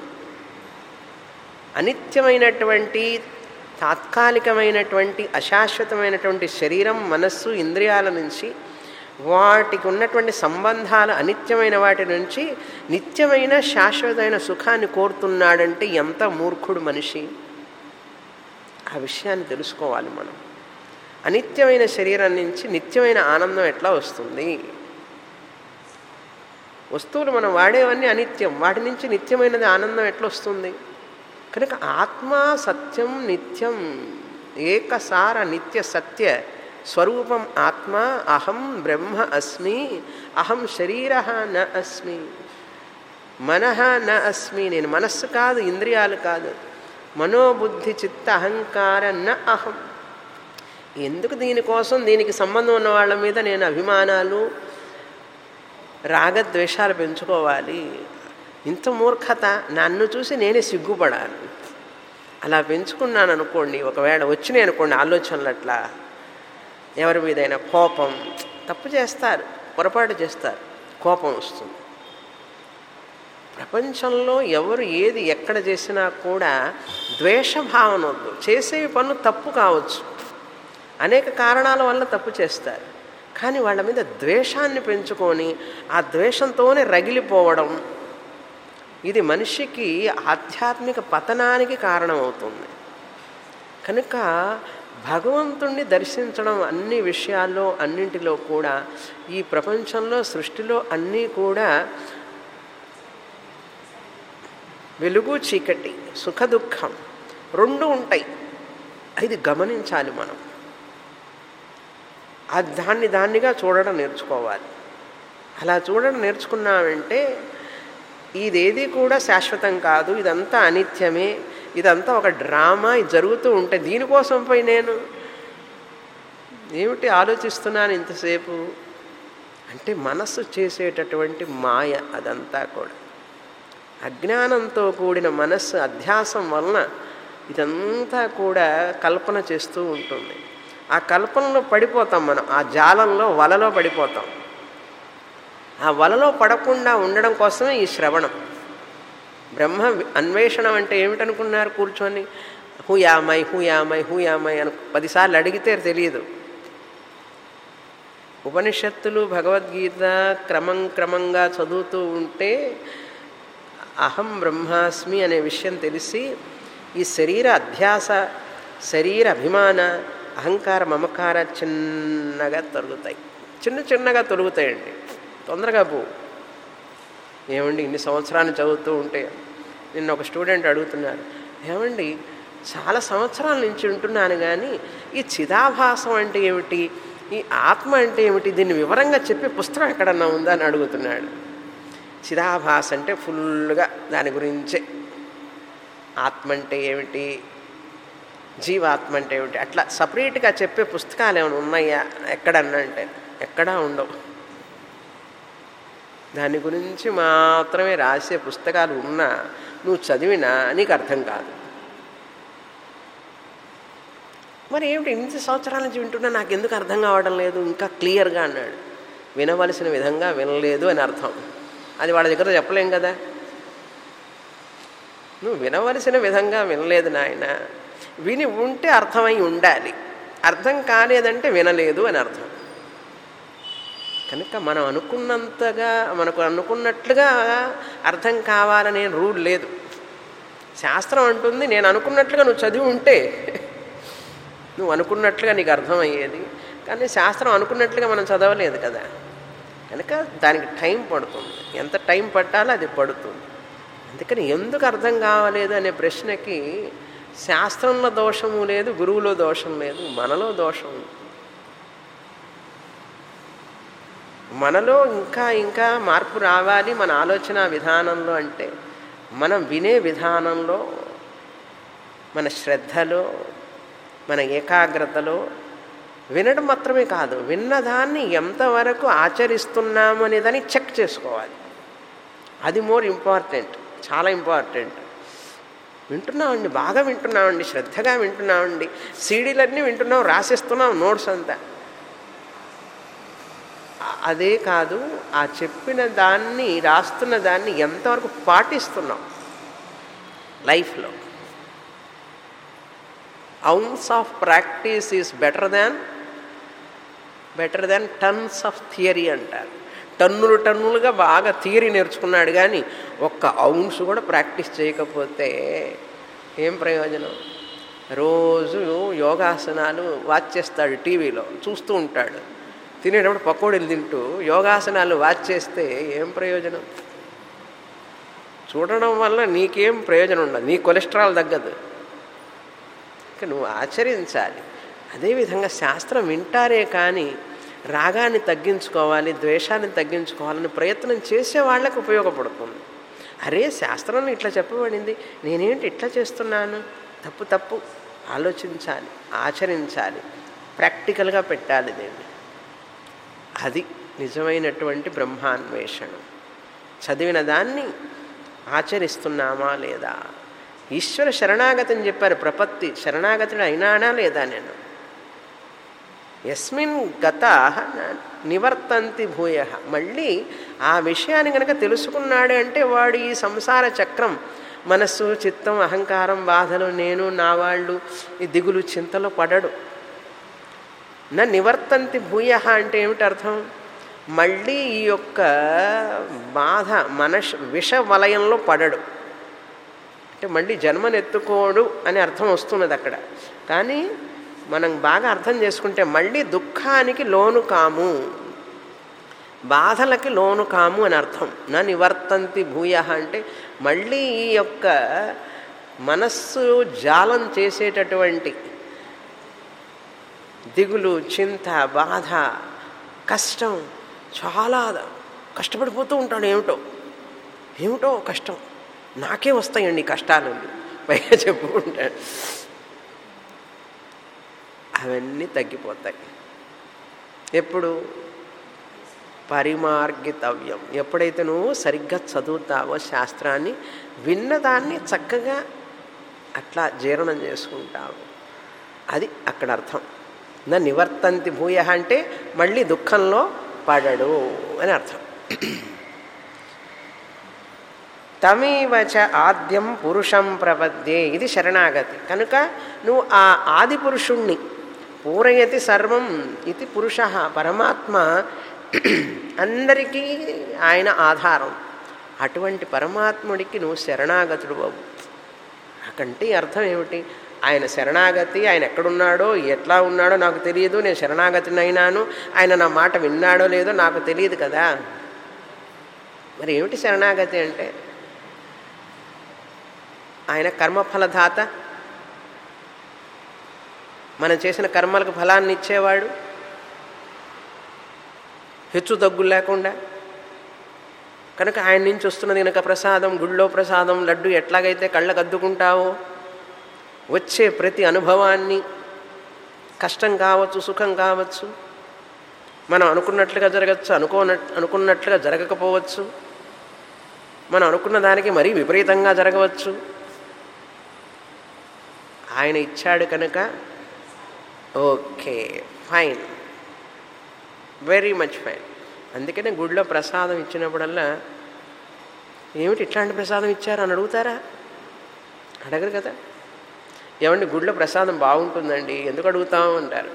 అనిత్యమైనటువంటి తాత్కాలికమైనటువంటి అశాశ్వతమైనటువంటి శరీరం మనస్సు ఇంద్రియాల నుంచి వాటికి ఉన్నటువంటి సంబంధాలు అనిత్యమైన వాటి నుంచి నిత్యమైన శాశ్వతమైన సుఖాన్ని కోరుతున్నాడంటే ఎంత మూర్ఖుడు మనిషి ఆ విషయాన్ని తెలుసుకోవాలి మనం అనిత్యమైన శరీరం నుంచి నిత్యమైన ఆనందం ఎట్లా వస్తుంది వస్తువులు మనం వాడేవన్నీ అనిత్యం వాటి నుంచి నిత్యమైనది ఆనందం ఎట్లా వస్తుంది కనుక ఆత్మ సత్యం నిత్యం ఏకసార నిత్య సత్య స్వరూపం ఆత్మ అహం బ్రహ్మ అస్మి అహం శరీర న అస్మి మనః న అస్మి నేను మనస్సు కాదు ఇంద్రియాలు కాదు మనోబుద్ధి చిత్త అహంకార న అహం ఎందుకు దీనికోసం దీనికి సంబంధం ఉన్న వాళ్ళ మీద నేను అభిమానాలు రాగద్వేషాలు పెంచుకోవాలి ఇంత మూర్ఖత నన్ను చూసి నేనే సిగ్గుపడాలి అలా పెంచుకున్నాను అనుకోండి ఒకవేళ వచ్చినాయి అనుకోండి ఆలోచనలు అట్లా ఎవరి మీదైనా కోపం తప్పు చేస్తారు పొరపాటు చేస్తారు కోపం వస్తుంది ప్రపంచంలో ఎవరు ఏది ఎక్కడ చేసినా కూడా ద్వేషభావన వద్దు చేసేవి పనులు తప్పు కావచ్చు అనేక కారణాల వల్ల తప్పు చేస్తారు కానీ వాళ్ళ మీద ద్వేషాన్ని పెంచుకొని ఆ ద్వేషంతోనే రగిలిపోవడం ఇది మనిషికి ఆధ్యాత్మిక పతనానికి కారణమవుతుంది కనుక భగవంతుణ్ణి దర్శించడం అన్ని విషయాల్లో అన్నింటిలో కూడా ఈ ప్రపంచంలో సృష్టిలో అన్నీ కూడా వెలుగు చీకటి సుఖ దుఃఖం రెండు ఉంటాయి ఇది గమనించాలి మనం ఆ దాన్ని దాన్నిగా చూడడం నేర్చుకోవాలి అలా చూడడం నేర్చుకున్నామంటే ఇదేది కూడా శాశ్వతం కాదు ఇదంతా అనిత్యమే ఇదంతా ఒక డ్రామా ఇది జరుగుతూ ఉంటే దీనికోసం పోయి నేను ఏమిటి ఆలోచిస్తున్నాను ఇంతసేపు అంటే మనస్సు చేసేటటువంటి మాయ అదంతా కూడా అజ్ఞానంతో కూడిన మనస్సు అధ్యాసం వలన ఇదంతా కూడా కల్పన చేస్తూ ఉంటుంది ఆ కల్పనలో పడిపోతాం మనం ఆ జాలంలో వలలో పడిపోతాం ఆ వలలో పడకుండా ఉండడం కోసమే ఈ శ్రవణం బ్రహ్మ అన్వేషణం అంటే ఏమిటనుకున్నారు కూర్చొని హూయామై హూయామై హూయామై అని పదిసార్లు అడిగితే తెలియదు ఉపనిషత్తులు భగవద్గీత క్రమం క్రమంగా చదువుతూ ఉంటే అహం బ్రహ్మాస్మి అనే విషయం తెలిసి ఈ శరీర అధ్యాస శరీర అభిమాన అహంకార మమకార చిన్నగా తొలుగుతాయి చిన్న చిన్నగా తొలుగుతాయండి తొందరగా పో ఏమండి ఇన్ని సంవత్సరాలు చదువుతూ ఉంటే నిన్న ఒక స్టూడెంట్ అడుగుతున్నారు ఏమండి చాలా సంవత్సరాల నుంచి ఉంటున్నాను కానీ ఈ చిదాభాసం అంటే ఏమిటి ఈ ఆత్మ అంటే ఏమిటి దీన్ని వివరంగా చెప్పే పుస్తకం ఎక్కడన్నా ఉందా అని అడుగుతున్నాడు చిదాభాస అంటే ఫుల్గా దాని గురించే ఆత్మ అంటే ఏమిటి జీవాత్మ అంటే ఏమిటి అట్లా సపరేట్గా చెప్పే పుస్తకాలు ఏమైనా ఉన్నాయా ఎక్కడన్నా అంటే ఎక్కడా ఉండవు దాని గురించి మాత్రమే రాసే పుస్తకాలు ఉన్నా నువ్వు చదివినా నీకు అర్థం కాదు మరి ఏమిటి ఇన్ని సంవత్సరాల నుంచి వింటున్నా నాకు ఎందుకు అర్థం కావడం లేదు ఇంకా క్లియర్గా అన్నాడు వినవలసిన విధంగా వినలేదు అని అర్థం అది వాళ్ళ దగ్గర చెప్పలేం కదా నువ్వు వినవలసిన విధంగా వినలేదు నాయన విని ఉంటే అర్థమై ఉండాలి అర్థం కాలేదంటే వినలేదు అని అర్థం కనుక మనం అనుకున్నంతగా మనకు అనుకున్నట్లుగా అర్థం కావాలనే రూల్ లేదు శాస్త్రం అంటుంది నేను అనుకున్నట్లుగా నువ్వు చదివి ఉంటే నువ్వు అనుకున్నట్లుగా నీకు అర్థమయ్యేది కానీ శాస్త్రం అనుకున్నట్లుగా మనం చదవలేదు కదా కనుక దానికి టైం పడుతుంది ఎంత టైం పట్టాలో అది పడుతుంది అందుకని ఎందుకు అర్థం కావలేదు అనే ప్రశ్నకి శాస్త్రంలో దోషము లేదు గురువులో దోషం లేదు మనలో దోషం ఉంది మనలో ఇంకా ఇంకా మార్పు రావాలి మన ఆలోచన విధానంలో అంటే మనం వినే విధానంలో మన శ్రద్ధలో మన ఏకాగ్రతలో వినడం మాత్రమే కాదు విన్నదాన్ని ఎంతవరకు ఆచరిస్తున్నాము అనేదాన్ని చెక్ చేసుకోవాలి అది మోర్ ఇంపార్టెంట్ చాలా ఇంపార్టెంట్ వింటున్నామండి బాగా వింటున్నామండి శ్రద్ధగా వింటున్నామండి సీడీలన్నీ వింటున్నాం రాసేస్తున్నాం నోట్స్ అంతా అదే కాదు ఆ చెప్పిన దాన్ని రాస్తున్న దాన్ని ఎంతవరకు పాటిస్తున్నాం లైఫ్లో ounce of practice is better than better than tons of theory అంటారు టన్నులు టన్నులుగా బాగా థియరీ నేర్చుకున్నాడు కానీ ఒక్క ఔన్స్ కూడా ప్రాక్టీస్ చేయకపోతే ఏం ప్రయోజనం రోజు యోగాసనాలు వాచ్ చేస్తాడు టీవీలో చూస్తూ ఉంటాడు తినేటప్పుడు పకోడీలు తింటూ యోగాసనాలు వాచ్ చేస్తే ఏం ప్రయోజనం చూడడం వల్ల నీకేం ప్రయోజనం ఉండదు నీ కొలెస్ట్రాల్ తగ్గదు ఇక నువ్వు ఆచరించాలి అదేవిధంగా శాస్త్రం వింటారే కానీ రాగాన్ని తగ్గించుకోవాలి ద్వేషాన్ని తగ్గించుకోవాలని ప్రయత్నం చేసే వాళ్ళకు ఉపయోగపడుతుంది అరే శాస్త్రంలో ఇట్లా చెప్పబడింది నేనేంటి ఇట్లా చేస్తున్నాను తప్పు తప్పు ఆలోచించాలి ఆచరించాలి ప్రాక్టికల్గా పెట్టాలి దీన్ని అది నిజమైనటువంటి బ్రహ్మాన్వేషణ చదివిన దాన్ని ఆచరిస్తున్నామా లేదా ఈశ్వర శరణాగతి అని చెప్పారు ప్రపత్తి శరణాగతుడు అయినానా లేదా నేను ఎస్మిన్ గత నివర్తంతి భూయ మళ్ళీ ఆ విషయాన్ని కనుక తెలుసుకున్నాడు అంటే వాడు ఈ సంసార చక్రం మనస్సు చిత్తం అహంకారం బాధలు నేను నా వాళ్ళు ఈ దిగులు చింతలో పడడు నా నివర్తంతి భూయ అంటే ఏమిటి అర్థం మళ్ళీ ఈ యొక్క బాధ మనష్ విష వలయంలో పడడు అంటే మళ్ళీ జన్మనెత్తుకోడు అని అర్థం వస్తున్నది అక్కడ కానీ మనం బాగా అర్థం చేసుకుంటే మళ్ళీ దుఃఖానికి లోను కాము బాధలకి లోను కాము అని అర్థం నా నివర్తంతి భూయ అంటే మళ్ళీ ఈ యొక్క మనస్సు జాలం చేసేటటువంటి దిగులు చింత బాధ కష్టం చాలా కష్టపడిపోతూ ఉంటాడు ఏమిటో ఏమిటో కష్టం నాకే వస్తాయండి కష్టాలు పైగా చెప్పుకుంటాడు అవన్నీ తగ్గిపోతాయి ఎప్పుడు పరిమార్గితవ్యం ఎప్పుడైతే నువ్వు సరిగ్గా చదువుతావో శాస్త్రాన్ని విన్నదాన్ని చక్కగా అట్లా జీర్ణం చేసుకుంటావు అది అక్కడ అర్థం నా నివర్తంతి భూయ అంటే మళ్ళీ దుఃఖంలో పడడు అని అర్థం తమీవచ ఆద్యం పురుషం ప్రపద్యే ఇది శరణాగతి కనుక నువ్వు ఆ ఆది పురుషుణ్ణి పూరయతి సర్వం ఇది పురుష పరమాత్మ అందరికీ ఆయన ఆధారం అటువంటి పరమాత్ముడికి నువ్వు శరణాగతుడు బాబు నాకంటే అర్థం ఏమిటి ఆయన శరణాగతి ఆయన ఎక్కడున్నాడో ఎట్లా ఉన్నాడో నాకు తెలియదు నేను శరణాగతిని అయినాను ఆయన నా మాట విన్నాడో లేదో నాకు తెలియదు కదా మరి ఏమిటి శరణాగతి అంటే ఆయన కర్మఫలదాత మనం చేసిన కర్మలకు ఫలాన్ని ఇచ్చేవాడు హెచ్చు తగ్గులు లేకుండా కనుక ఆయన నుంచి వస్తున్నది కనుక ప్రసాదం గుళ్ళో ప్రసాదం లడ్డు ఎట్లాగైతే కళ్ళకు అద్దుకుంటావో వచ్చే ప్రతి అనుభవాన్ని కష్టం కావచ్చు సుఖం కావచ్చు మనం అనుకున్నట్లుగా జరగచ్చు అనుకోన అనుకున్నట్లుగా జరగకపోవచ్చు మనం అనుకున్న దానికి మరీ విపరీతంగా జరగవచ్చు ఆయన ఇచ్చాడు కనుక okay fine very much fine అందుకనే గుడిలో ప్రసాదం ఇచ్చినప్పుడల్లా ఏమిటి ఇట్లాంటి ప్రసాదం ఇచ్చారు అని అడుగుతారా అడగరు కదా ఏమండి గుడిలో ప్రసాదం బాగుంటుందండి ఎందుకు అడుగుతాం అంటారు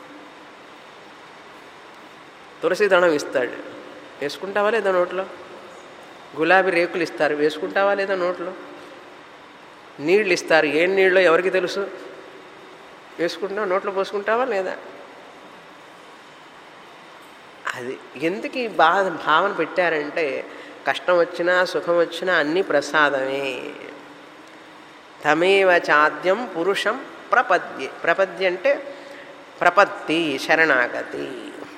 తులసి దళం ఇస్తాడు వేసుకుంటావా లేదా నోట్లో గులాబీ రేకులు ఇస్తారు వేసుకుంటావా లేదా నోట్లో నీళ్ళు ఇస్తారు ఏం నీళ్ళో ఎవరికి తెలుసు వేసుకుంటావా నోట్లో పోసుకుంటావా లేదా అది ఎందుకు ఈ బాధ భావన పెట్టారంటే కష్టం వచ్చినా సుఖం వచ్చినా అన్నీ ప్రసాదమే తమేవ చాద్యం పురుషం ప్రపద్య ప్రపద్య అంటే ప్రపత్తి శరణాగతి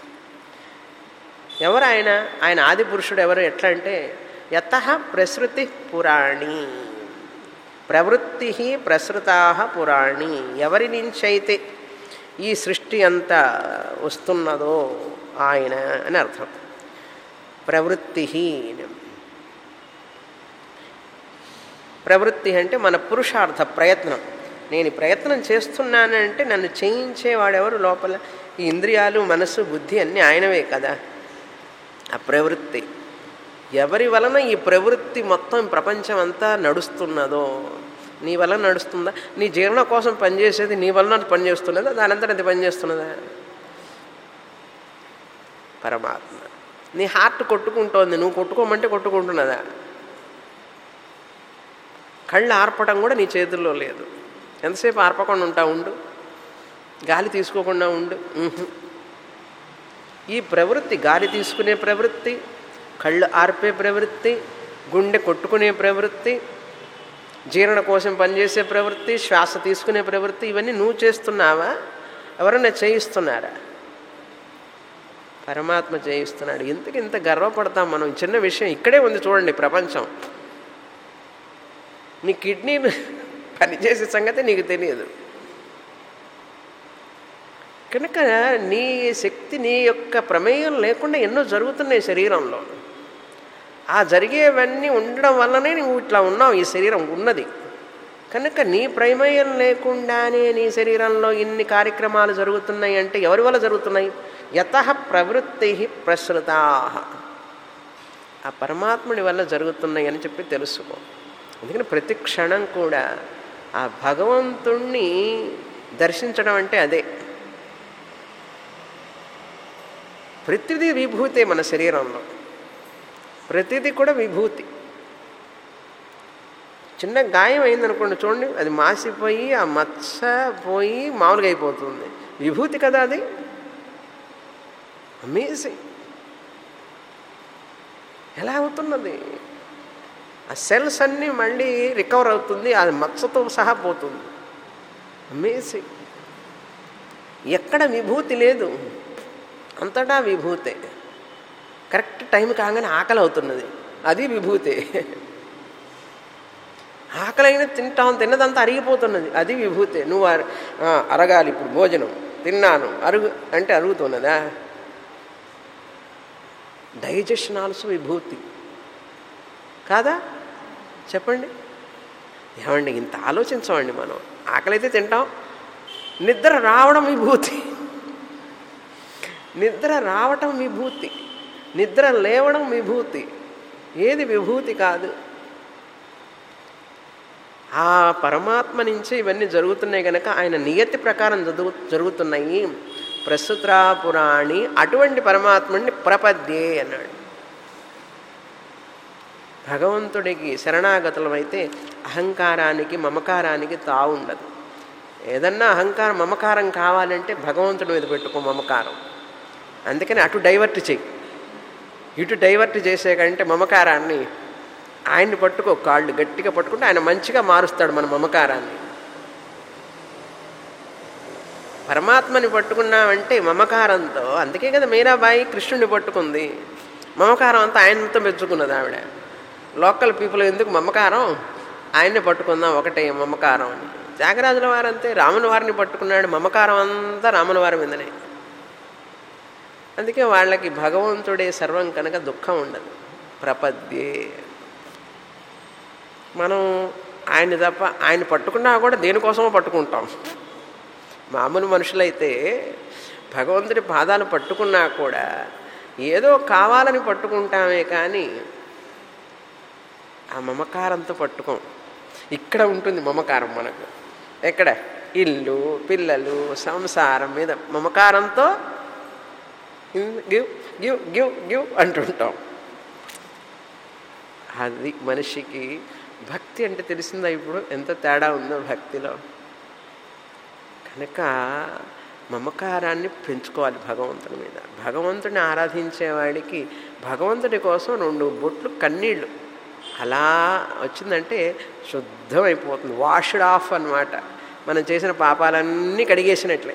ఎవరు ఆయన ఆయన ఆది పురుషుడు ఎవరు ఎట్లా అంటే యత ప్రసృతి పురాణి ప్రవృత్తి ప్రసృతా పురాణి ఎవరి నుంచైతే ఈ సృష్టి అంతా వస్తున్నదో ఆయన అని అర్థం ప్రవృత్తి ప్రవృత్తి అంటే మన పురుషార్థ ప్రయత్నం నేను ఈ ప్రయత్నం చేస్తున్నానంటే నన్ను చేయించేవాడెవరు లోపల ఈ ఇంద్రియాలు మనసు బుద్ధి అన్నీ ఆయనవే కదా ఆ ప్రవృత్తి ఎవరి వలన ఈ ప్రవృత్తి మొత్తం ప్రపంచం అంతా నడుస్తున్నదో నీ వలన నడుస్తుందా నీ జీవనం కోసం పనిచేసేది నీ వలన పనిచేస్తున్నదా దానంతా అది పనిచేస్తున్నదా పరమాత్మ నీ హార్ట్ కొట్టుకుంటోంది నువ్వు కొట్టుకోమంటే కొట్టుకుంటున్నదా కళ్ళు ఆర్పడం కూడా నీ చేతుల్లో లేదు ఎంతసేపు ఆర్పకుండా ఉంటా ఉండు గాలి తీసుకోకుండా ఉండు ఉహు. ఈ ప్రవృత్తి గాలి తీసుకునే ప్రవృత్తి కళ్ళు ఆర్పే ప్రవృత్తి గుండె కొట్టుకునే ప్రవృత్తి జీర్ణ కోసం పనిచేసే ప్రవృత్తి శ్వాస తీసుకునే ప్రవృత్తి ఇవన్నీ నువ్వు చేస్తున్నావా ఎవరన్నా చేయిస్తున్నారా పరమాత్మ చేయిస్తున్నాడు ఇంతకు ఇంత గర్వపడతాం మనం చిన్న విషయం ఇక్కడే ఉంది చూడండి ప్రపంచం నీ కిడ్నీ పనిచేసే సంగతి నీకు తెలియదు కనుక నీ శక్తి నీ యొక్క ప్రమేయం లేకుండా ఎన్నో జరుగుతున్నాయి శరీరంలో ఆ జరిగేవన్నీ ఉండడం వల్లనే నువ్వు ఇట్లా ఉన్నావు ఈ శరీరం ఉన్నది కనుక నీ ప్రమేయం లేకుండానే నీ శరీరంలో ఇన్ని కార్యక్రమాలు జరుగుతున్నాయి అంటే ఎవరి వల్ల జరుగుతున్నాయి యత ప్రవృత్తి ప్రసృతా ఆ పరమాత్ముడి వల్ల జరుగుతున్నాయి అని చెప్పి తెలుసుకో అందుకని ప్రతి క్షణం కూడా ఆ భగవంతుణ్ణి దర్శించడం అంటే అదే ప్రతిదీ విభూతే మన శరీరంలో ప్రతిదీ కూడా విభూతి చిన్న గాయం అయిందనుకోండి చూడండి అది మాసిపోయి ఆ మచ్చ పోయి మామూలుగా అయిపోతుంది విభూతి కదా అది అమేజింగ్ ఎలా అవుతున్నది ఆ సెల్స్ అన్నీ మళ్ళీ రికవర్ అవుతుంది అది మచ్చతో సహా పోతుంది అమేజింగ్ ఎక్కడ విభూతి లేదు అంతటా విభూతే కరెక్ట్ టైం కాగానే ఆకలి అవుతున్నది అది విభూతే ఆకలైన తింటాం తిన్నదంతా అరిగిపోతున్నది అది విభూతే నువ్వు అర- ఆ, అరగాలి ఇప్పుడు భోజనం తిన్నాను అరుగు అంటే అరుగుతున్నదా డైజెషన్ ఆల్సో విభూతి కాదా చెప్పండి ఏమండి ఇంత ఆలోచించమండి మనం ఆకలైతే తింటాం నిద్ర రావడం విభూతి నిద్ర రావటం విభూతి నిద్ర లేవడం విభూతి ఏది విభూతి కాదు ఆ పరమాత్మ నుంచే ఇవన్నీ జరుగుతున్నాయి కనుక ఆయన నియతి ప్రకారం జరుగు జరుగుతున్నాయి ప్రస్తుతా పురాణి అటువంటి పరమాత్ముడిని ప్రపద్యే అన్నాడు భగవంతుడికి శరణాగతులమైతే అహంకారానికి మమకారానికి తావుండదు ఏదన్నా అహంకారం మమకారం కావాలంటే భగవంతుడి మీద పెట్టుకో మమకారం అందుకని అటు డైవర్ట్ చెయ్యి ఇటు డైవర్ట్ చేసే కంటే మమకారాన్ని ఆయన్ని పట్టుకో కాళ్ళు గట్టిగా పట్టుకుంటే ఆయన మంచిగా మారుస్తాడు మన మమకారాన్ని పరమాత్మని పట్టుకున్నామంటే మమకారంతో అందుకే కదా మీరాబాయి కృష్ణుడిని పట్టుకుంది మమకారం అంతా ఆయనతో మెచ్చుకున్నది ఆవిడ లోకల్ పీపుల్ ఎందుకు మమకారం ఆయన్ని పట్టుకుందాం ఒకటే మమకారం అని త్యాగరాజుల వారంతే రాముని వారిని పట్టుకున్నాడు మమకారం అంతా రాముని వారి మీదనే అందుకే వాళ్ళకి భగవంతుడే సర్వం కనుక దుఃఖం ఉండదు ప్రపద్యే మనం ఆయన తప్ప ఆయన పట్టుకున్నా కూడా దేనికోసమో పట్టుకుంటాం మామూలు మనుషులైతే భగవంతుడి పాదాలు పట్టుకున్నా కూడా ఏదో కావాలని పట్టుకుంటామే కానీ ఆ మమకారంతో పట్టుకోం ఇక్కడ ఉంటుంది మమకారం మనకు ఎక్కడ ఇల్లు పిల్లలు సంసారం మీద మమకారంతో గివ్ గివ్ గివ్ గివ్ అంటుంటాం అది మనిషికి భక్తి అంటే తెలిసిందా ఇప్పుడు ఎంత తేడా ఉందో భక్తిలో కనుక మమకారాన్ని పెంచుకోవాలి భగవంతుని మీద భగవంతుని ఆరాధించేవాడికి భగవంతుడి కోసం రెండు బొట్లు కన్నీళ్ళు అలా వచ్చిందంటే శుద్ధమైపోతుంది వాష్డ్ ఆఫ్ అన్నమాట మనం చేసిన పాపాలన్నీ కడిగేసినట్లే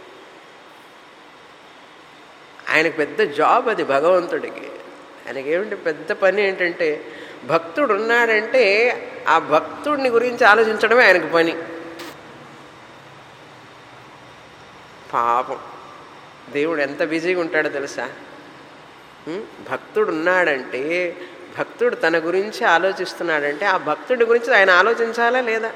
ఆయనకు పెద్ద జాబ్ అది భగవంతుడికి ఆయనకి ఏమిటి పెద్ద పని ఏంటంటే భక్తుడు ఉన్నాడంటే ఆ భక్తుడిని గురించి ఆలోచించడమే ఆయనకు పని పాపం దేవుడు ఎంత బిజీగా ఉంటాడో తెలుసా ఉం? భక్తుడు ఉన్నాడంటే భక్తుడు తన గురించి ఆలోచిస్తున్నాడంటే ఆ భక్తుడి గురించి ఆయన ఆలోచించాలా లేదా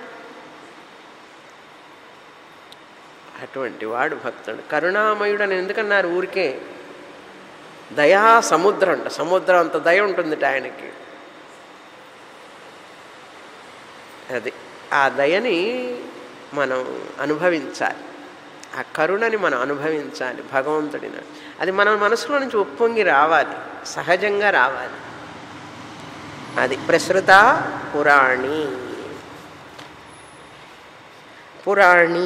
అటువంటి వాడు భక్తుడు కరుణామయుడు అని ఎందుకన్నారు ఊరికే దయా సముద్రం అంట సముద్రం అంత దయ ఉంటుంది ఆయనకి అది ఆ దయని మనం అనుభవించాలి ఆ కరుణని మనం అనుభవించాలి భగవంతుడిని అది మన మనసులో నుంచి ఉప్పొంగి రావాలి సహజంగా రావాలి అది ప్రసృత పురాణి పురాణి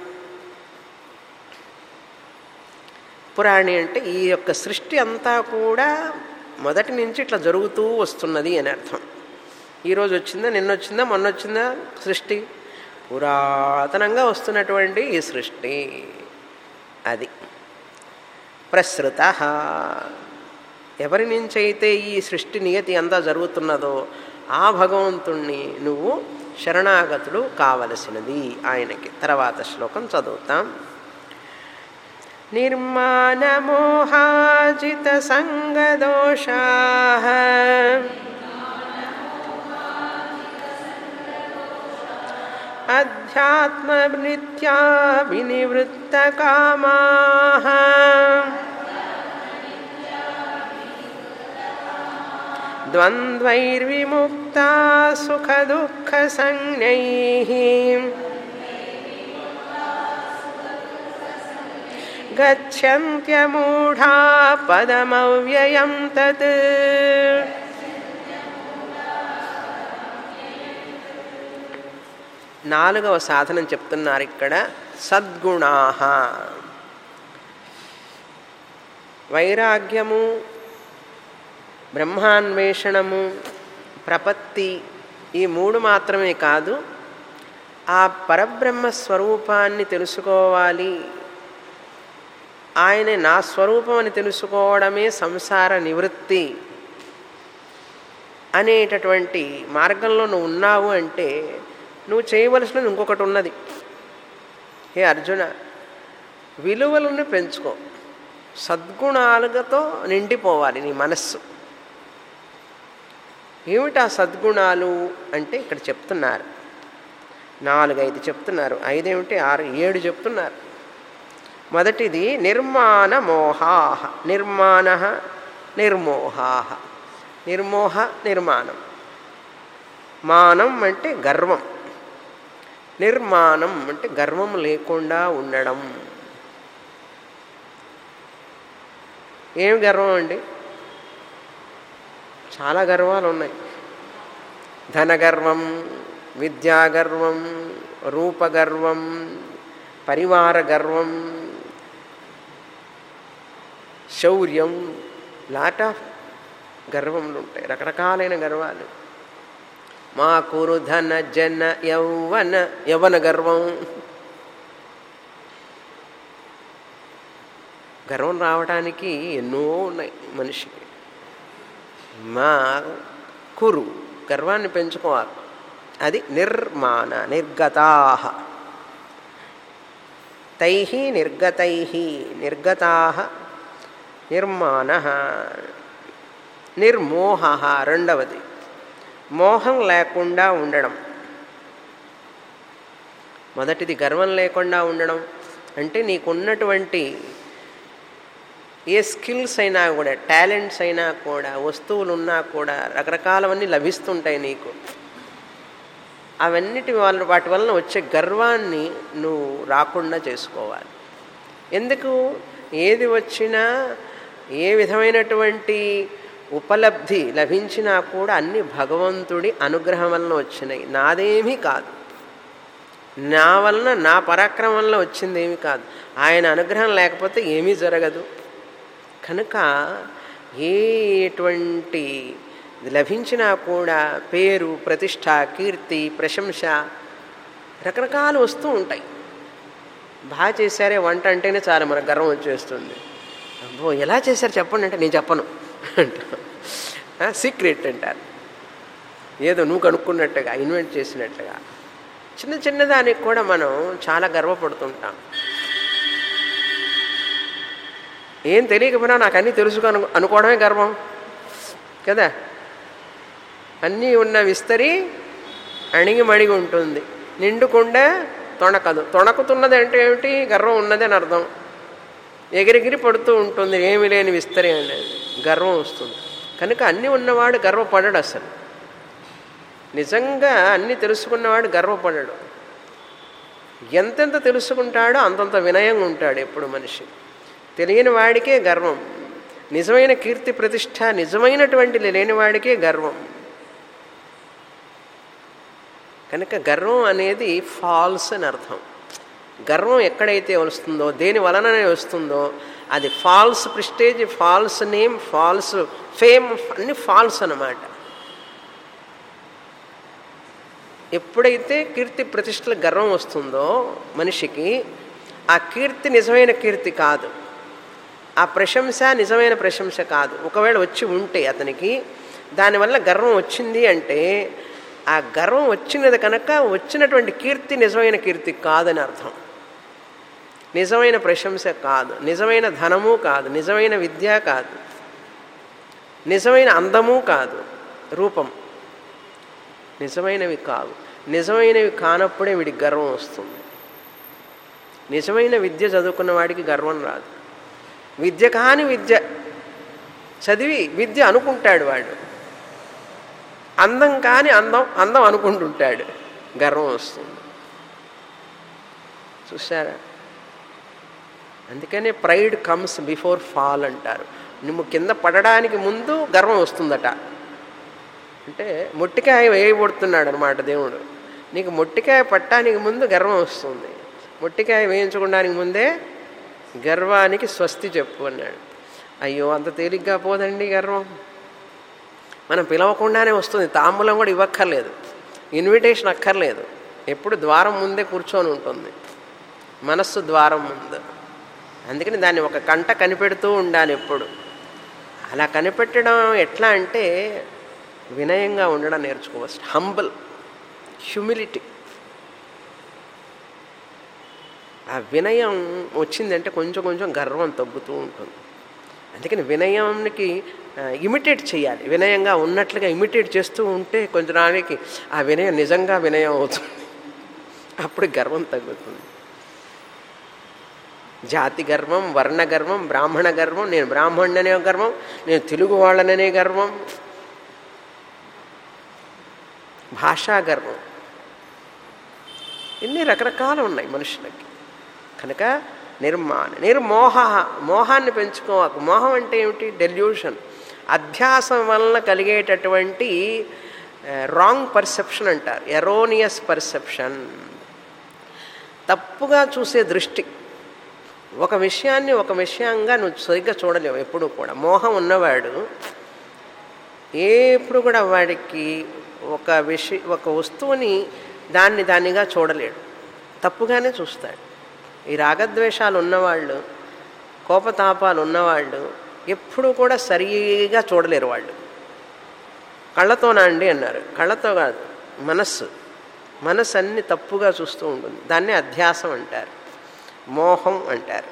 పురాణి అంటే ఈ యొక్క సృష్టి అంతా కూడా మొదటి నుంచి ఇట్లా జరుగుతూ వస్తున్నది అని అర్థం ఈరోజు వచ్చిందా నిన్న వచ్చిందా మొన్న వచ్చిందా సృష్టి పురాతనంగా వస్తున్నటువంటి ఈ సృష్టి అది ప్రసృత ఎవరి నుంచి అయితే ఈ సృష్టి నియతి అంతా జరుగుతున్నదో ఆ భగవంతుణ్ణి నువ్వు శరణాగతుడు కావలసినది ఆయనకి తర్వాత శ్లోకం చదువుతాం నిర్మాణమోహాజిత సంగదోషా అధ్యాత్మనిత్యా వినివృత్తకామా ద్వంద్వైర్విముక్తా సుఖదుఃఖసంజ్ఞై గచ్చంత్యమూఢా పదమవ్యయం తత్ నాలుగవ సాధనం చెప్తున్నారు ఇక్కడ సద్గుణా వైరాగ్యము బ్రహ్మాన్వేషణము ప్రపత్తి ఈ మూడు మాత్రమే కాదు ఆ పరబ్రహ్మ స్వరూపాన్ని తెలుసుకోవాలి ఆయనే నా స్వరూపం అని తెలుసుకోవడమే సంసార నివృత్తి అనేటటువంటి మార్గంలో నువ్వు ఉన్నావు అంటే నువ్వు చేయవలసినది ఇంకొకటి ఉన్నది హే అర్జున విలువలను పెంచుకో సద్గుణాలతో నిండిపోవాలి నీ మనస్సు ఏమిటి ఆ సద్గుణాలు అంటే ఇక్కడ చెప్తున్నారు నాలుగు ఐదు చెప్తున్నారు ఐదేమిటి ఆరు ఏడు చెప్తున్నారు మొదటిది నిర్మాణ మోహా నిర్మాణ నిర్మోహా నిర్మోహ నిర్మాణం మానం అంటే గర్వం నిర్మాణం అంటే గర్వం లేకుండా ఉండడం ఏం గర్వం అండి చాలా గర్వాలు ఉన్నాయి ధనగర్వం విద్యాగర్వం రూపగర్వం పరివార గర్వం శౌర్యం లాట్ ఆఫ్ గర్వములు ఉంటాయి రకరకాలైన గర్వాలు మా కురు ధన జన యౌవన యవన గర్వం గర్వం రావడానికి ఎన్నో ఉన్నాయి మనిషికి మా కురు గర్వాన్ని పెంచుకోవాలి అది నిర్మాణ నిర్గతా తై నిర్గతై నిర్గతా నిర్మాణ నిర్మోహ రెండవది మోహం లేకుండా ఉండడం మొదటిది గర్వం లేకుండా ఉండడం అంటే నీకున్నటువంటి ఏ స్కిల్స్ అయినా కూడా టాలెంట్స్ అయినా కూడా వస్తువులు ఉన్నా కూడా రకరకాలవన్నీ లభిస్తుంటాయి నీకు అవన్నిటి వాళ్ళ వాటి వలన వచ్చే గర్వాన్ని నువ్వు రాకుండా చేసుకోవాలి ఎందుకు ఏది వచ్చినా ఏ విధమైనటువంటి ఉపలబ్ధి లభించినా కూడా అన్ని భగవంతుడి అనుగ్రహం వలన వచ్చినాయి నాదేమీ కాదు నా వలన నా పరాక్రమం వలన వచ్చింది ఏమీ కాదు ఆయన అనుగ్రహం లేకపోతే ఏమీ జరగదు కనుక ఏటువంటి లభించినా కూడా పేరు ప్రతిష్ట కీర్తి ప్రశంస రకరకాలు వస్తూ ఉంటాయి బాగా చేశారే వంట అంటేనే చాలా మనకు గర్వం వచ్చేస్తుంది అబ్బో ఎలా చేశారు చెప్పండి అంటే నేను చెప్పను అంట సీక్రెట్ అంటారు ఏదో నువ్వు కనుక్కున్నట్టుగా ఇన్వెంట్ చేసినట్టుగా చిన్న చిన్నదానికి కూడా మనం చాలా గర్వపడుతుంటాం ఏం తెలియకపోయినా నాకు అన్నీ తెలుసు అను అనుకోవడమే గర్వం కదా అన్నీ ఉన్న విస్తరి అణిగి మణిగి ఉంటుంది నిండుకుండా తొణకదు తొణకుతున్నది అంటే ఏమిటి గర్వం ఉన్నది అని అర్థం ఎగిరిగిరి పడుతూ ఉంటుంది ఏమి లేని విస్తరి అనేది గర్వం వస్తుంది కనుక అన్నీ ఉన్నవాడు గర్వపడడు అసలు నిజంగా అన్నీ తెలుసుకున్నవాడు గర్వపడడు ఎంతెంత తెలుసుకుంటాడో అంతంత వినయంగా ఉంటాడు ఎప్పుడు మనిషి తెలియని వాడికే గర్వం నిజమైన కీర్తి ప్రతిష్ట నిజమైనటువంటి లేని వాడికే గర్వం కనుక గర్వం అనేది ఫాల్స్ అని అర్థం గర్వం ఎక్కడైతే వస్తుందో దేని వలననే వస్తుందో అది false prestige false name false fame అన్ని ఫాల్స్ అన్నమాట ఎప్పుడైతే కీర్తి ప్రతిష్టల గర్వం వస్తుందో మనిషికి ఆ కీర్తి నిజమైన కీర్తి కాదు ఆ ప్రశంస నిజమైన ప్రశంస కాదు ఒకవేళ వచ్చి ఉంటే అతనికి దానివల్ల గర్వం వచ్చింది అంటే ఆ గర్వం వచ్చినది కనుక వచ్చినటువంటి కీర్తి నిజమైన కీర్తి కాదని అర్థం నిజమైన ప్రశంస కాదు నిజమైన ధనము కాదు నిజమైన విద్య కాదు నిజమైన అందము కాదు రూపం నిజమైనవి కావు నిజమైనవి కానప్పుడే వీడికి గర్వం వస్తుంది నిజమైన విద్య చదువుకున్న వాడికి గర్వం రాదు విద్య కాని విద్య చదివి విద్య అనుకుంటాడు వాడు అందం కాని అందం అందం అనుకుంటుంటాడు గర్వం వస్తుంది చూసారా అందుకనే ప్రైడ్ కమ్స్ బిఫోర్ ఫాల్ అంటారు నువ్వు కింద పడడానికి ముందు గర్వం వస్తుందట అంటే మొట్టికాయ వేయబడుతున్నాడు అనమాట దేవుడు నీకు మొట్టికాయ పట్టడానికి ముందు గర్వం వస్తుంది మొట్టికాయ వేయించుకోవడానికి ముందే గర్వానికి స్వస్తి చెప్పు అన్నాడు అయ్యో అంత తేలిగ్గా పోదండి గర్వం మనం పిలవకుండానే వస్తుంది తాంబూలం కూడా ఇవ్వక్కర్లేదు ఇన్విటేషన్ అక్కర్లేదు ఎప్పుడు ద్వారం ముందే కూర్చొని ఉంటుంది మనస్సు ద్వారం ముందు అందుకని దాన్ని ఒక కంట కనిపెడుతూ ఉండాలి ఎప్పుడు అలా కనిపెట్టడం ఎట్లా అంటే వినయంగా ఉండడం నేర్చుకోవచ్చు హంబల్ హ్యూమిలిటీ ఆ వినయం వచ్చిందంటే కొంచెం కొంచెం గర్వం తగ్గుతూ ఉంటుంది అందుకని వినయానికి ఇమిటేట్ చేయాలి వినయంగా ఉన్నట్లుగా ఇమిటేట్ చేస్తూ ఉంటే కొంచెం నాளைకి ఆ వినయం నిజంగా వినయం అవుతుంది అప్పుడు గర్వం తగ్గుతుంది జాతి గర్వం వర్ణ గర్వం బ్రాహ్మణ గర్వం నేను బ్రాహ్మణుడనే గర్వం నేను తెలుగు వాళ్ళననే గర్వం భాషా గర్వం ఇన్ని రకరకాలు ఉన్నాయి మనుషులకి కనుక నిర్మాణ నిర్మోహ మోహాన్ని పెంచుకోవాలి మోహం అంటే ఏమిటి డెల్యూషన్ అధ్యాసం వలన కలిగేటటువంటి రాంగ్ పర్సెప్షన్ అంటారు ఎరోనియస్ పర్సెప్షన్ తప్పుగా చూసే దృష్టి ఒక విషయాన్ని ఒక విషయంగా నువ్వు సరిగ్గా చూడలేవు ఎప్పుడు కూడా మోహం ఉన్నవాడు ఎప్పుడు కూడా వాడికి ఒక విషయ ఒక వస్తువుని దాన్ని దానిగా చూడలేడు తప్పుగానే చూస్తాడు ఈ రాగద్వేషాలు ఉన్నవాళ్ళు కోపతాపాలు ఉన్నవాళ్ళు ఎప్పుడు కూడా సరిగా చూడలేరు వాళ్ళు కళ్ళతోనా అండి అన్నారు కళ్ళతో కాదు మనస్సు మనస్సు అన్ని తప్పుగా చూస్తూ ఉంటుంది దాన్ని అధ్యాసం అంటారు మోహం అంటారు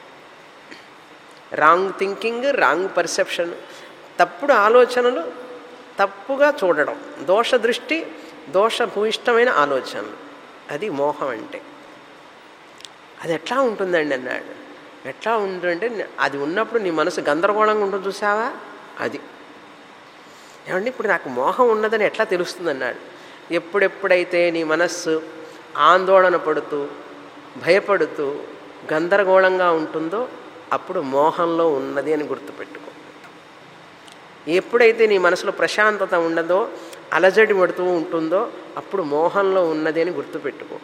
రాంగ్ థింకింగ్ రాంగ్ పర్సెప్షన్ తప్పుడు ఆలోచనలు తప్పుగా చూడడం దోష దృష్టి దోషభూయిష్టమైన ఆలోచనలు అది మోహం అంటే అది ఎట్లా ఉంటుందండి అన్నాడు ఎట్లా ఉంటుందంటే అది ఉన్నప్పుడు నీ మనసు గందరగోళంగా ఉంటుంది చూసావా అది ఏమండి ఇప్పుడు నాకు మోహం ఉన్నదని ఎట్లా తెలుస్తుంది అన్నాడు ఎప్పుడెప్పుడైతే నీ మనస్సు ఆందోళన పడుతూ భయపడుతూ గందరగోళంగా ఉంటుందో అప్పుడు మోహంలో ఉన్నది అని గుర్తుపెట్టుకో ఎప్పుడైతే నీ మనసులో ప్రశాంతత ఉండదో అలజడి పడుతూ ఉంటుందో అప్పుడు మోహంలో ఉన్నది అని గుర్తుపెట్టుకో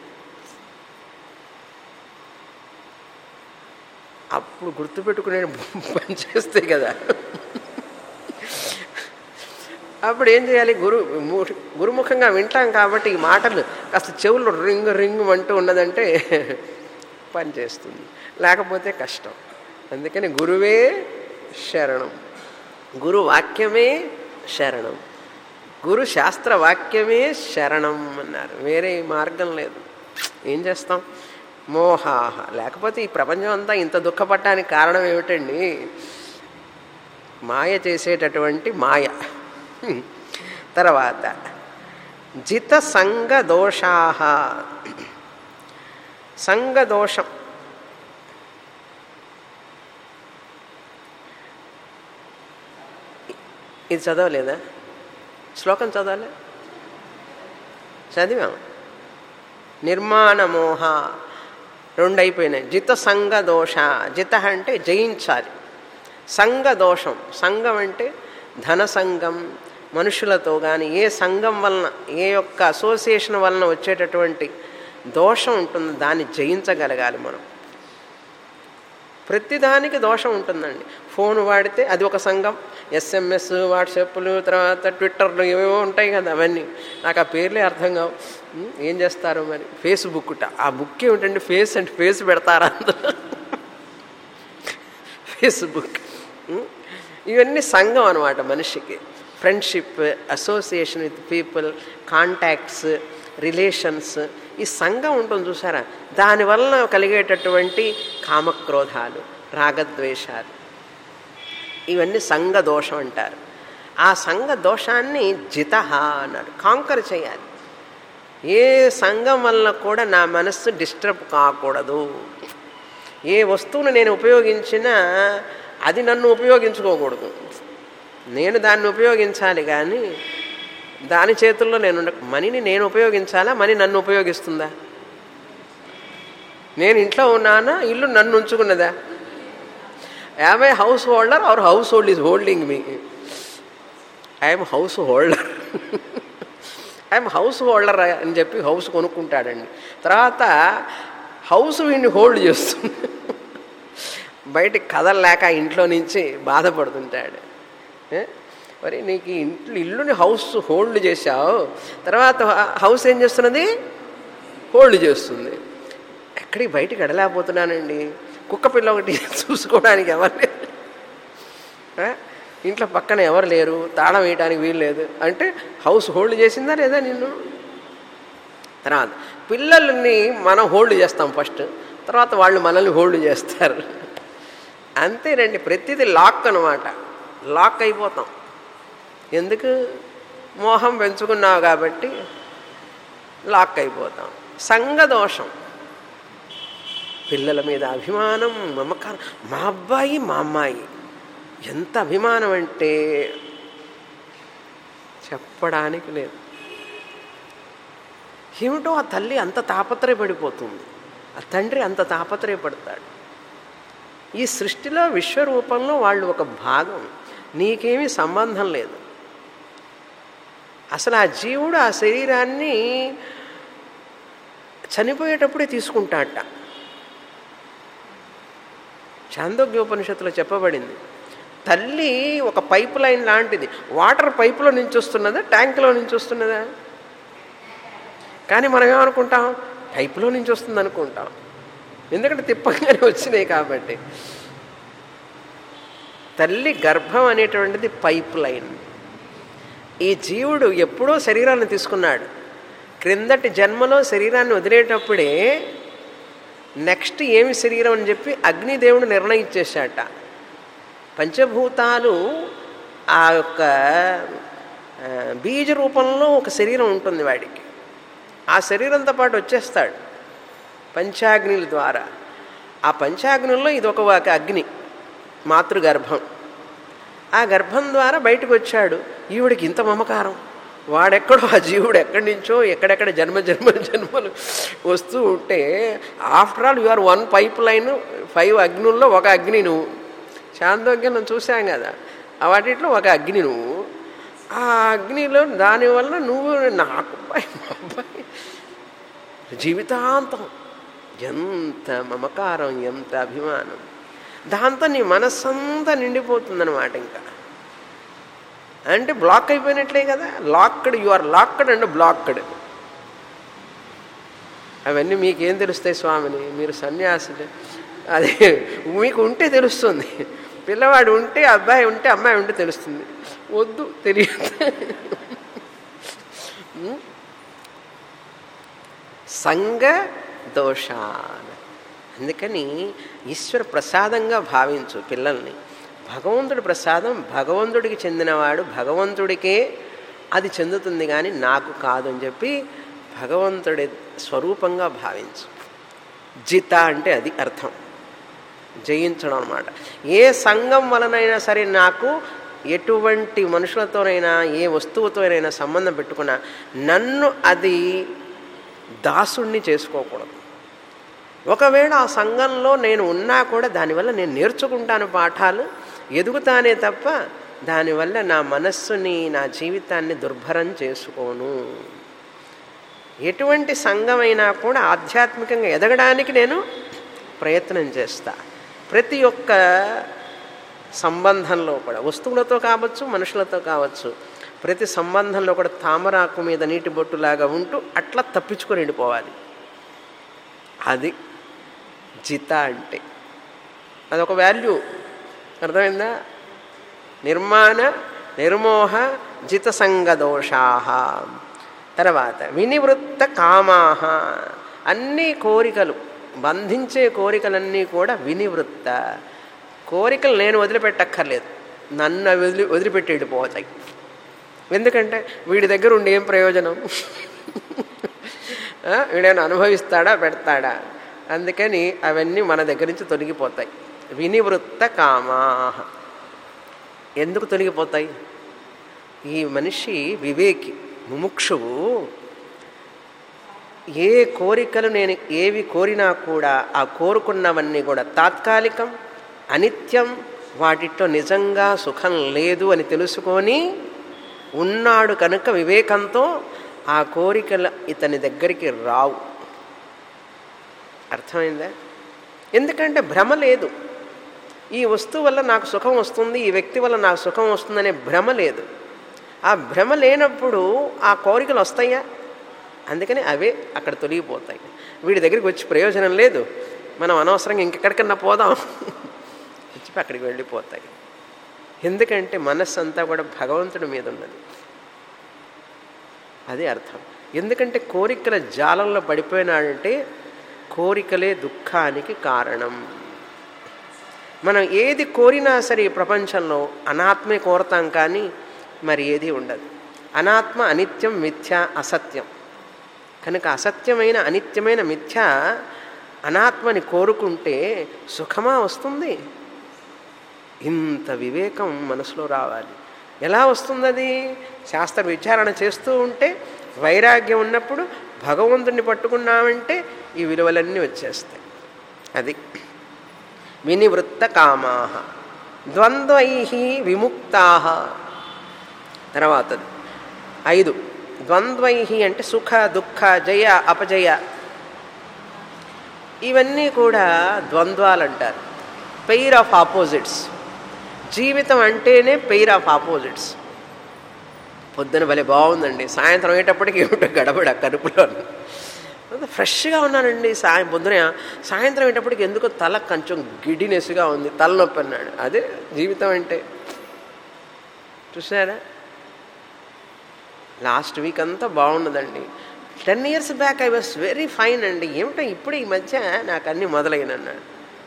అప్పుడు గుర్తుపెట్టుకునే పని చేస్తే కదా అప్పుడు ఏం చేయాలి గురు గురుముఖంగా వింటాం కాబట్టి ఈ మాటలు కాస్త చెవులు రింగ్ రింగ్ అంటూ ఉన్నదంటే పని చేస్తుంది లేకపోతే కష్టం అందుకని గురువే శరణం గురు వాక్యమే శరణం గురు శాస్త్ర వాక్యమే శరణం అన్నారు వేరే మార్గం లేదు ఏం చేస్తాం మోహాహ లేకపోతే ఈ ప్రపంచం అంతా ఇంత దుఃఖపడటానికి కారణం ఏమిటండి మాయ చేసేటటువంటి మాయ తర్వాత జిత సంగ దోషా సంగదోషం ఇది చదవలేదా శ్లోకం చదవాలి చదివాం నిర్మాణమోహ రెండు అయిపోయినాయి జిత సంగ దోష జిత అంటే జయించాలి సంగ దోషం సంఘం అంటే ధన సంఘం మనుషులతో కానీ ఏ సంఘం వలన ఏ యొక్క అసోసియేషన్ వలన వచ్చేటటువంటి దోషం ఉంటుందో దాన్ని జయించగలగాలి మనం ప్రతిదానికి దోషం ఉంటుందండి ఫోన్ వాడితే అది ఒక సంఘం ఎస్ఎంఎస్ వాట్సాప్లు తర్వాత ట్విట్టర్లు ఏవేవో ఉంటాయి కదా అవన్నీ నాకు ఆ పేర్లే అర్థం కావు ఏం చేస్తారు మరి ఫేస్బుక్ ఆ బుక్ ఏమిటండి ఫేస్ అంటే ఫేస్ పెడతారా అందులో ఫేస్బుక్ ఇవన్నీ సంఘం అనమాట మనిషికి friendship association with people contacts relations ఈ సంఘం ఉంటుంది చూసారా దానివల్ల కలిగేటటువంటి కామక్రోధాలు రాగద్వేషాలు ఇవన్నీ సంఘ దోషం అంటారు ఆ సంఘ దోషాన్ని జిత అన్నాడు కాంకర్ చేయాలి ఏ సంఘం వల్ల కూడా నా మనస్సు డిస్టర్బ్ కాకూడదు ఏ వస్తువును నేను ఉపయోగించినా అది నన్ను ఉపయోగించుకోకూడదు నేను దాన్ని ఉపయోగించాలి కానీ దాని చేతుల్లో నేను ఉండ మనీని నేను ఉపయోగించాలా మనీ నన్ను ఉపయోగిస్తుందా నేను ఇంట్లో ఉన్నానా ఇల్లు నన్ను ఉంచుకున్నదా am a householder or household is holding me I'm householder I'm householder అని చెప్పి హౌస్ కొనుక్కుంటాడండి తర్వాత హౌస్ వీడిని హోల్డ్ చేస్తుంది బయటికి కదలలేక ఇంట్లో నుంచి బాధపడుతుంటాడు మరి నీకు ఇంట్లో ఇల్లుని హౌస్ హోల్డ్ చేశావు తర్వాత హౌస్ ఏం చేస్తున్నది హోల్డ్ చేస్తుంది ఎక్కడికి బయటికి ఎడలేకపోతున్నానండి కుక్క పిల్ల ఒకటి చూసుకోవడానికి ఎవరు లేరు ఇంట్లో పక్కన ఎవరు లేరు తాళం వేయడానికి వీలు లేదు అంటే హౌస్ హోల్డ్ చేసిందా లేదా నిన్ను తర్వాత పిల్లల్ని మనం హోల్డ్ చేస్తాం ఫస్ట్ తర్వాత వాళ్ళు మనల్ని హోల్డ్ చేస్తారు అంతేనండి ప్రతిదీ లాక్ అనమాట లాక్ అయిపోతాం ఎందుకు మోహం పెంచుకున్నావు కాబట్టి లాక్ అయిపోతాం సంఘదోషం పిల్లల మీద అభిమానం మమకారం మా అబ్బాయి మా అమ్మాయి ఎంత అభిమానం అంటే చెప్పడానికి లేదు ఏమిటో ఆ తల్లి అంత తాపత్రయపడిపోతుంది ఆ తండ్రి అంత తాపత్రయపడతాడు ఈ సృష్టిలో విశ్వరూపంలో వాళ్ళు ఒక భాగం నీకేమీ సంబంధం లేదు అసలు ఆ జీవుడు ఆ శరీరాన్ని చనిపోయేటప్పుడే తీసుకుంటాడట చాందోగ్యోపనిషత్తులో చెప్పబడింది తల్లి ఒక పైప్ లైన్ లాంటిది వాటర్ పైపులో నుంచి వస్తున్నదా ట్యాంకులో నుంచి వస్తున్నదా కానీ మనం ఏమనుకుంటాం పైపులో నుంచి వస్తుంది అనుకుంటాం ఎందుకంటే తిప్పగానే వచ్చినాయి కాబట్టి తల్లి గర్భం అనేటువంటిది పైప్ లైన్ ఈ జీవుడు ఎప్పుడో శరీరాన్ని తీసుకున్నాడు క్రిందటి జన్మలో శరీరాన్ని వదిలేటప్పుడే నెక్స్ట్ ఏమి శరీరం అని చెప్పి అగ్నిదేవుడు నిర్ణయించేశాట పంచభూతాలు ఆ యొక్క ఆ, బీజ రూపంలో ఒక శరీరం ఉంటుంది వాడికి ఆ శరీరంతో పాటు వచ్చేస్తాడు పంచాగ్నిల ద్వారా ఆ పంచాగ్నుల్లో ఇది ఒక ఒక అగ్ని మాతృగర్భం ఆ గర్భం ద్వారా బయటకు వచ్చాడు ఈవిడికి ఇంత మమకారం వాడెక్కడో ఆ జీవుడు ఎక్కడి నుంచో ఎక్కడెక్కడ జన్మ జన్మ జన్మలు వస్తూ ఉంటే after all you are one pipe line five అగ్నుల్లో ఒక అగ్ని నువ్వు చాందోగ్యం మనం చూసాం కదా ఆ వాటిట్లో ఒక అగ్ని నువ్వు ఆ అగ్నిలో దానివల్ల నువ్వు నాకు అబ్బాయి మా అబ్బాయి జీవితాంతం ఎంత మమకారం ఎంత అభిమానం దాంతో నీ మనస్సంతా నిండిపోతుందన్నమాట ఇంకా అంటే బ్లాక్ అయిపోయినట్లే కదా locked you are locked and blocked అవన్నీ మీకేం తెలుస్తాయి స్వామిని మీరు సన్యాసులు అది మీకు ఉంటే తెలుస్తుంది పిల్లవాడు ఉంటే అబ్బాయి ఉంటే అమ్మాయి ఉంటే తెలుస్తుంది వద్దు తెలియదు సంగ దోషాన్ అందుకని ఈశ్వర ప్రసాదంగా భావించు పిల్లల్ని భగవంతుడి ప్రసాదం భగవంతుడికి చెందినవాడు భగవంతుడికే అది చెందుతుంది కానీ నాకు కాదు అని చెప్పి భగవంతుడి స్వరూపంగా భావించు జిత అంటే అది అర్థం జయించడం అనమాట ఏ సంఘం వలనైనా సరే నాకు ఎటువంటి మనుషులతోనైనా ఏ వస్తువుతోనైనా సంబంధం పెట్టుకున్నా నన్ను అది దాసుణ్ణి చేసుకోకూడదు ఒకవేళ ఆ సంఘంలో నేను ఉన్నా కూడా దానివల్ల నేను నేర్చుకుంటాను పాఠాలు ఎదుగుతానే తప్ప దానివల్ల నా మనస్సుని నా జీవితాన్ని దుర్భరం చేసుకోను ఎటువంటి సంఘమైనా కూడా ఆధ్యాత్మికంగా ఎదగడానికి నేను ప్రయత్నం చేస్తా ప్రతి ఒక్క సంబంధంలో కూడా వస్తువులతో కావచ్చు మనుషులతో కావచ్చు ప్రతి సంబంధంలో కూడా తామరాకు మీద నీటి బొట్టులాగా ఉంటూ అట్లా తప్పించుకొని వెళ్ళిపోవాలి అది జిత అంటే అదొక వాల్యూ అర్థమైందా నిర్మాణ నిర్మోహ జిత సంగదోషా తర్వాత వినివృత్త కామాహ అన్ని కోరికలు బంధించే కోరికలన్నీ కూడా వినివృత్త కోరికలు నేను వదిలిపెట్టక్కర్లేదు నన్ను అవి వదిలి వదిలిపెట్టి వెళ్ళిపోతాయి ఎందుకంటే వీడి దగ్గర ఉండి ఏం ప్రయోజనం ఆ, వీడేమైనా అనుభవిస్తాడా పెడతాడా అందుకని అవన్నీ మన దగ్గర నుంచి తొలగిపోతాయి వినివృత్త కామాహ ఎందుకు తొలగిపోతాయి ఈ మనిషి వివేకి ముముక్షువు ఏ కోరికలు నేను ఏవి కోరినా కూడా ఆ కోరుకున్నవన్నీ కూడా తాత్కాలికం అనిత్యం వాటిట్లో నిజంగా సుఖం లేదు అని తెలుసుకొని ఉన్నాడు కనుక వివేకంతో ఆ కోరికలు ఇతని దగ్గరికి రావు అర్థమైందా ఎందుకంటే భ్రమ లేదు ఈ వస్తువు వల్ల నాకు సుఖం వస్తుంది ఈ వ్యక్తి వల్ల నాకు సుఖం వస్తుందనే భ్రమ లేదు ఆ భ్రమ లేనప్పుడు ఆ కోరికలు వస్తాయా అందుకని అవే అక్కడ తొలగిపోతాయి వీడి దగ్గరికి వచ్చి ప్రయోజనం లేదు మనం అనవసరంగా ఇంకెక్కడికన్నా పోదాం వచ్చి అక్కడికి వెళ్ళిపోతాయి ఎందుకంటే మనస్సు అంతా కూడా భగవంతుడి మీద ఉన్నది అది అర్థం ఎందుకంటే కోరికల జాలంలో పడిపోయినాడంటే కోరికలే దుఃఖానికి కారణం మనం ఏది కోరినా సరే ఈ ప్రపంచంలో అనాత్మే కోరతాం కానీ మరి ఏది ఉండదు అనాత్మ అనిత్యం మిథ్య అసత్యం కనుక అసత్యమైన అనిత్యమైన మిథ్య అనాత్మని కోరుకుంటే సుఖమా వస్తుంది ఇంత వివేకం మనసులో రావాలి ఎలా వస్తుంది అది శాస్త్ర విచారణ చేస్తూ ఉంటే వైరాగ్యం ఉన్నప్పుడు భగవంతుడిని పట్టుకున్నామంటే ఈ విలువలన్నీ వచ్చేస్తాయి అది వినివృత్త కామా ద్వంద్వై విముక్తా తర్వాతది ఐదు ద్వంద్వై అంటే సుఖ దుఃఖ జయ అపజయ ఇవన్నీ కూడా ద్వంద్వాలు అంటారు పెయిర్ ఆఫ్ ఆపోజిట్స్ జీవితం అంటేనే పెయిర్ ఆఫ్ ఆపోజిట్స్ పొద్దున భలే బాగుందండి సాయంత్రం అయ్యేటప్పటికి ఏమిటో గడబడ కడుపులో అంత ఫ్రెష్గా ఉన్నానండి సాయం పొద్దున సాయంత్రం అయ్యేటప్పటికి ఎందుకో తల కొంచెం గిడినెస్గా ఉంది తలనొప్పి అన్నాడు అదే జీవితం అంటే చూసారా లాస్ట్ వీక్ అంతా బాగున్నదండి ten years back I was very fine అండి ఏమిటో ఇప్పుడు ఈ మధ్య నాకు అన్నీ మొదలైన అన్నాడు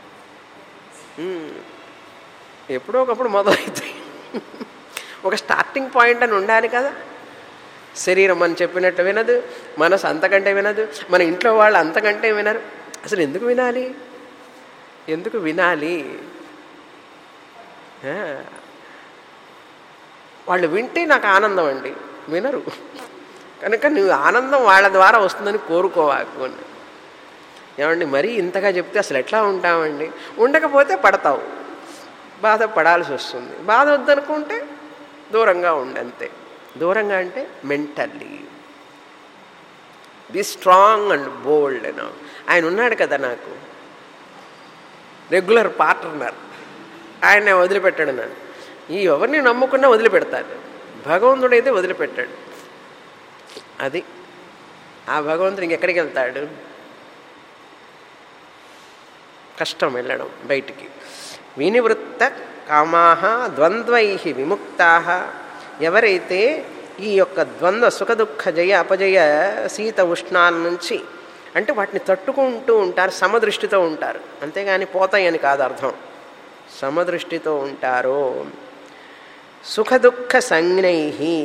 ఎప్పుడో ఒకప్పుడు మొదలవుతాయి ఒక స్టార్టింగ్ పాయింట్ అని ఉండాలి కదా శరీరం మనం చెప్పినట్టు వినదు మనసు అంతకంటే వినదు మన ఇంట్లో వాళ్ళు అంతకంటే వినరు అసలు ఎందుకు వినాలి ఎందుకు వినాలి వాళ్ళు వింటే నాకు ఆనందం అండి వినరు కనుక నువ్వు ఆనందం వాళ్ళ ద్వారా వస్తుందని కోరుకోవాలి ఏమండి మరీ ఇంతగా చెప్తే అసలు ఎట్లా ఉంటామండి ఉండకపోతే పడతావు బాధ పడాల్సి వస్తుంది బాధ వద్దనుకుంటే దూరంగా ఉండి అంతే దూరంగా అంటే mentally be strong and bold అని ఆయన ఉన్నాడు కదా నాకు రెగ్యులర్ పార్ట్నర్ ఆయన వదిలిపెట్టాడు నన్ను ఈ ఎవరిని నమ్ముకున్నా వదిలిపెడతాడు భగవంతుడైతే వదిలిపెట్టాడు అది ఆ భగవంతుడు ఇంకెక్కడికి వెళ్తాడు కష్టం వెళ్ళడం బయటికి వినివృత్త కామాహ ద్వంద్వై విముక్తా ఎవరైతే ఈ యొక్క ద్వంద్వ సుఖదుఖ జయ అపజయ శీత ఉష్ణాల నుంచి అంటే వాటిని తట్టుకుంటూ ఉంటారు సమదృష్టితో ఉంటారు అంతేగాని పోతాయని కాదు అర్థం సమదృష్టితో ఉంటారో సుఖదుఖ సంజ్ఞై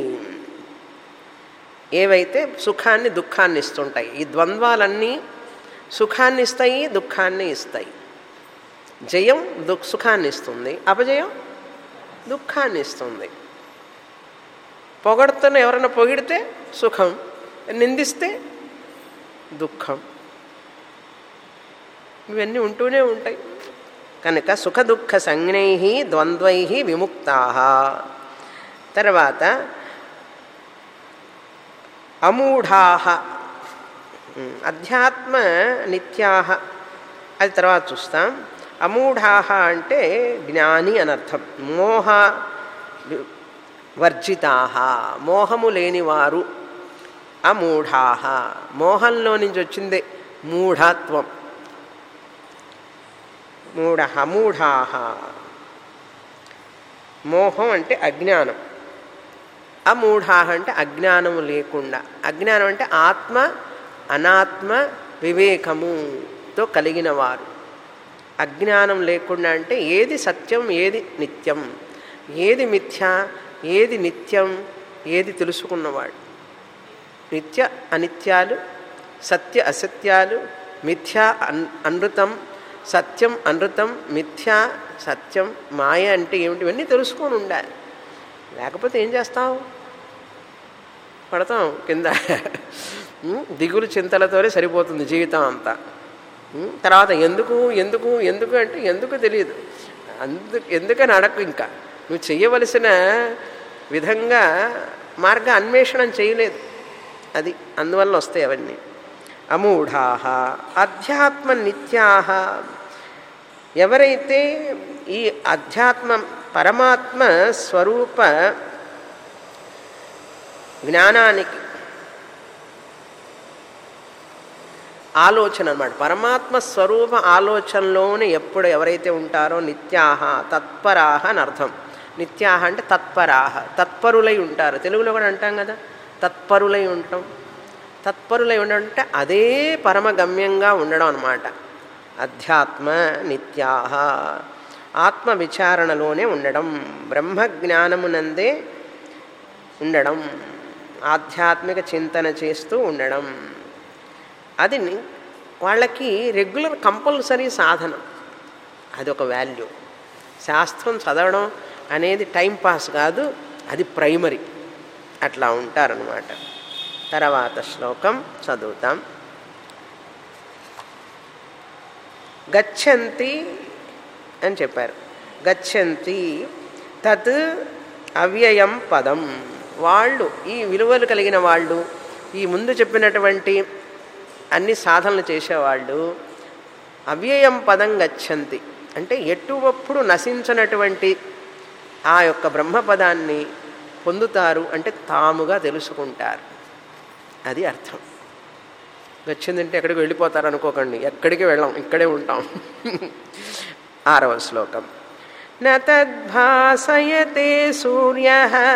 ఏవైతే సుఖాన్ని దుఃఖాన్ని ఇస్తుంటాయి ఈ ద్వంద్వాలన్నీ సుఖాన్ని ఇస్తాయి దుఃఖాన్ని ఇస్తాయి జయం దుఃఖ సుఖాన్ని ఇస్తుంది అపజయం దుఃఖాన్ని ఇస్తుంది పొగడుతున్న ఎవరైనా పొగిడితే సుఖం నిందిస్తే దుఃఖం ఇవన్నీ ఉంటూనే ఉంటాయి కనుక సుఖ దుఃఖ సంజ్ఞై ద్వంద్వై విముక్తా తర్వాత అమూఢా అధ్యాత్మ నిత్యా అది తర్వాత చూస్తాం అమూఢా అంటే జ్ఞాని అనర్థం మోహ వర్జితా మోహము లేనివారు అమూఢా మోహంలో నుంచి వచ్చిందే మూఢత్వం మూఢ అమూఢా మోహం అంటే అజ్ఞానం అమూఢా అంటే అజ్ఞానము లేకుండా అజ్ఞానం అంటే ఆత్మ అనాత్మ వివేకముతో కలిగిన వారు అజ్ఞానం లేకుండా అంటే ఏది సత్యం ఏది నిత్యం ఏది మిథ్య ఏది నిత్యం ఏది తెలుసుకున్నవాడు నిత్య అనిత్యాలు సత్య అసత్యాలు మిథ్య అన్ అనృతం సత్యం అనృతం మిథ్య సత్యం మాయ అంటే ఏమిటి ఇవన్నీ తెలుసుకొని ఉండాలి లేకపోతే ఏం చేస్తావు పడతాం కింద దిగులు చింతలతోనే సరిపోతుంది జీవితం అంతా తర్వాత ఎందుకు ఎందుకు ఎందుకు అంటే ఎందుకు తెలియదు అందు ఎందుకని అడగకు ఇంకా నువ్వు చెయ్యవలసిన విధంగా మార్గ అన్వేషణం చేయలేదు అది అందువల్ల వస్తాయి అవన్నీ అమూఢా అధ్యాత్మ నిత్యా ఎవరైతే ఈ అధ్యాత్మ పరమాత్మ స్వరూప జ్ఞానానికి ఆలోచన అనమాట పరమాత్మ స్వరూప ఆలోచనలోనే ఎప్పుడు ఎవరైతే ఉంటారో నిత్యాహ తత్పరాహ అని అర్థం నిత్యాహ అంటే తత్పరాహ తత్పరులై ఉంటారు తెలుగులో కూడా అంటాం కదా తత్పరులై ఉండటం తత్పరులై ఉండడం అంటే అదే పరమగమ్యంగా ఉండడం అనమాట అధ్యాత్మ నిత్యాహ ఆత్మ విచారణలోనే ఉండడం బ్రహ్మ జ్ఞానమునందే ఉండడం ఆధ్యాత్మిక చింతన చేస్తూ ఉండడం అది వాళ్ళకి రెగ్యులర్ కంపల్సరీ సాధనం అది ఒక వాల్యూ శాస్త్రం చదవడం అనేది టైం పాస్ కాదు అది ప్రైమరీ అట్లా ఉంటారనమాట తర్వాత శ్లోకం చదువుతాం గచ్చంతి అని చెప్పారు గచ్చంతి తత్ అవ్యయం పదం వాళ్ళు ఈ విలువలు కలిగిన వాళ్ళు ఈ ముందు చెప్పినటువంటి అన్ని సాధనలు చేసేవాళ్ళు అవ్యయం పదం గచ్చంతి అంటే ఎటువప్పుడు నశించినటువంటి ఆ యొక్క బ్రహ్మపదాన్ని పొందుతారు అంటే తాముగా తెలుసుకుంటారు అది అర్థం వచ్చిందంటే ఎక్కడికి వెళ్ళిపోతారు అనుకోకండి ఎక్కడికి వెళ్ళాం ఇక్కడే ఉంటాం ఆరవ శ్లోకం నద్భాసయతే సూర్య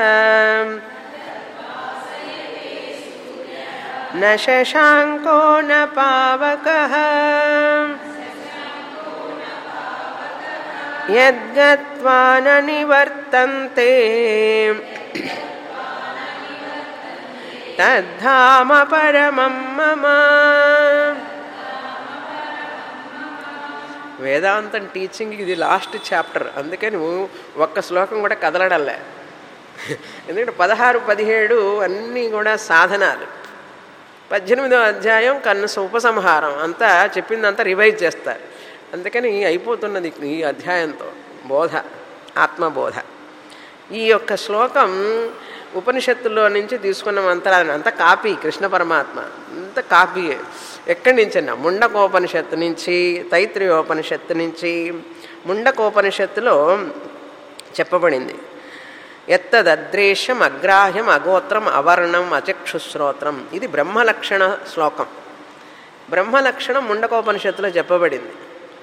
న శశాంకో న పావక యద్గత్వా న నివర్తంతే తద్ధామ పరమం మమ వేదాంతం టీచింగ్ ఇది లాస్ట్ చాప్టర్ అందుకని ఒక్క శ్లోకం కూడా కదలడలే ఎందుకంటే పదహారు పదిహేడు అన్నీ కూడా సాధనాలు పద్దెనిమిదో అధ్యాయం కన్నస ఉపసంహారం అంతా చెప్పిందంతా రివైజ్ చేస్తారు అందుకని అయిపోతున్నది ఈ అధ్యాయంతో బోధ ఆత్మబోధ ఈ యొక్క శ్లోకం ఉపనిషత్తుల్లో నుంచి తీసుకున్న మంత్రాలను అంత కాపీ కృష్ణ పరమాత్మ అంత కాపీ ఎక్కడి నుంచి అన్న ముండకోపనిషత్తు నుంచి తైత్రీయోపనిషత్తు నుంచి ముండకోపనిషత్తులో చెప్పబడింది ఎత్తదద్రేశం అగ్రాహ్యం అగోత్రం అవర్ణం అచక్షుశ్రోత్రం ఇది బ్రహ్మలక్షణ శ్లోకం బ్రహ్మలక్షణం ముండకోపనిషత్తులో చెప్పబడింది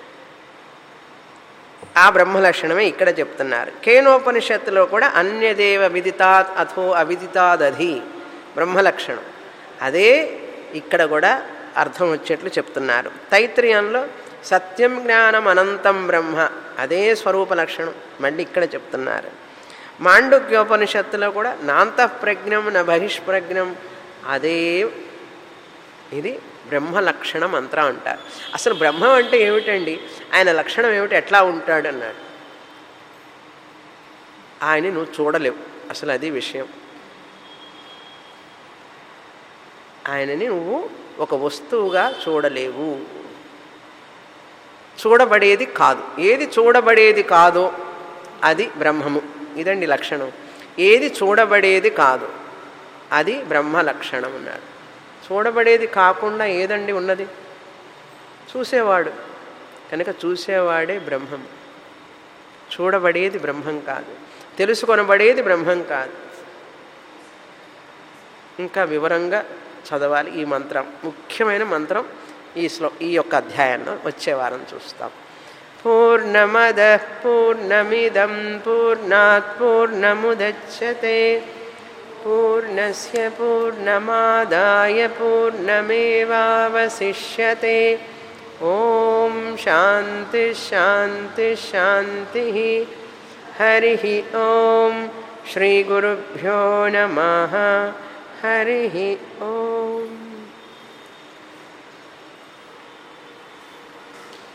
ఆ బ్రహ్మలక్షణమే ఇక్కడ చెప్తున్నారు కేనోపనిషత్తులో కూడా అన్యదేవ విదితాత్ అథో అవిదితాదధి బ్రహ్మలక్షణం అదే ఇక్కడ కూడా అర్థం వచ్చేట్లు చెప్తున్నారు తైత్రీయంలో సత్యం జ్ఞానం అనంతం బ్రహ్మ అదే స్వరూప లక్షణం మళ్ళీ ఇక్కడ చెప్తున్నారు మాండుక్యోపనిషత్తులో కూడా నాంతఃప్రజ్ఞం న బహిష్ప్రజ్ఞం అదే ఇది బ్రహ్మ లక్షణ మంత్రం అంటారు అసలు బ్రహ్మం అంటే ఏమిటండి ఆయన లక్షణం ఏమిటి ఎట్లా ఉంటాడు అన్నాడు ఆయన్ని నువ్వు చూడలేవు అసలు అది విషయం ఆయనని నువ్వు ఒక వస్తువుగా చూడలేవు చూడబడేది కాదు ఏది చూడబడేది కాదో అది బ్రహ్మము ఇదండి లక్షణం ఏది చూడబడేది కాదు అది బ్రహ్మ లక్షణం అన్నాడు చూడబడేది కాకుండా ఏదండి ఉన్నది చూసేవాడు కనుక చూసేవాడే బ్రహ్మం చూడబడేది బ్రహ్మం కాదు తెలుసుకొనబడేది బ్రహ్మం కాదు ఇంకా వివరంగా చదవాలి ఈ మంత్రం ముఖ్యమైన మంత్రం ఈ శ్లో ఈ యొక్క అధ్యాయంలో వచ్చే వారం చూస్తాం పూర్ణమద పూర్ణమిదం పూర్ణాత్ పూర్ణముదచ్చతే పూర్ణస్య పూర్ణమాదాయ పూర్ణమేవావశిష్యతే ఓం శాంతి శాంతి శాంతి హరి ఓం శ్రీ గురుభ్యో నమ హరి ఓం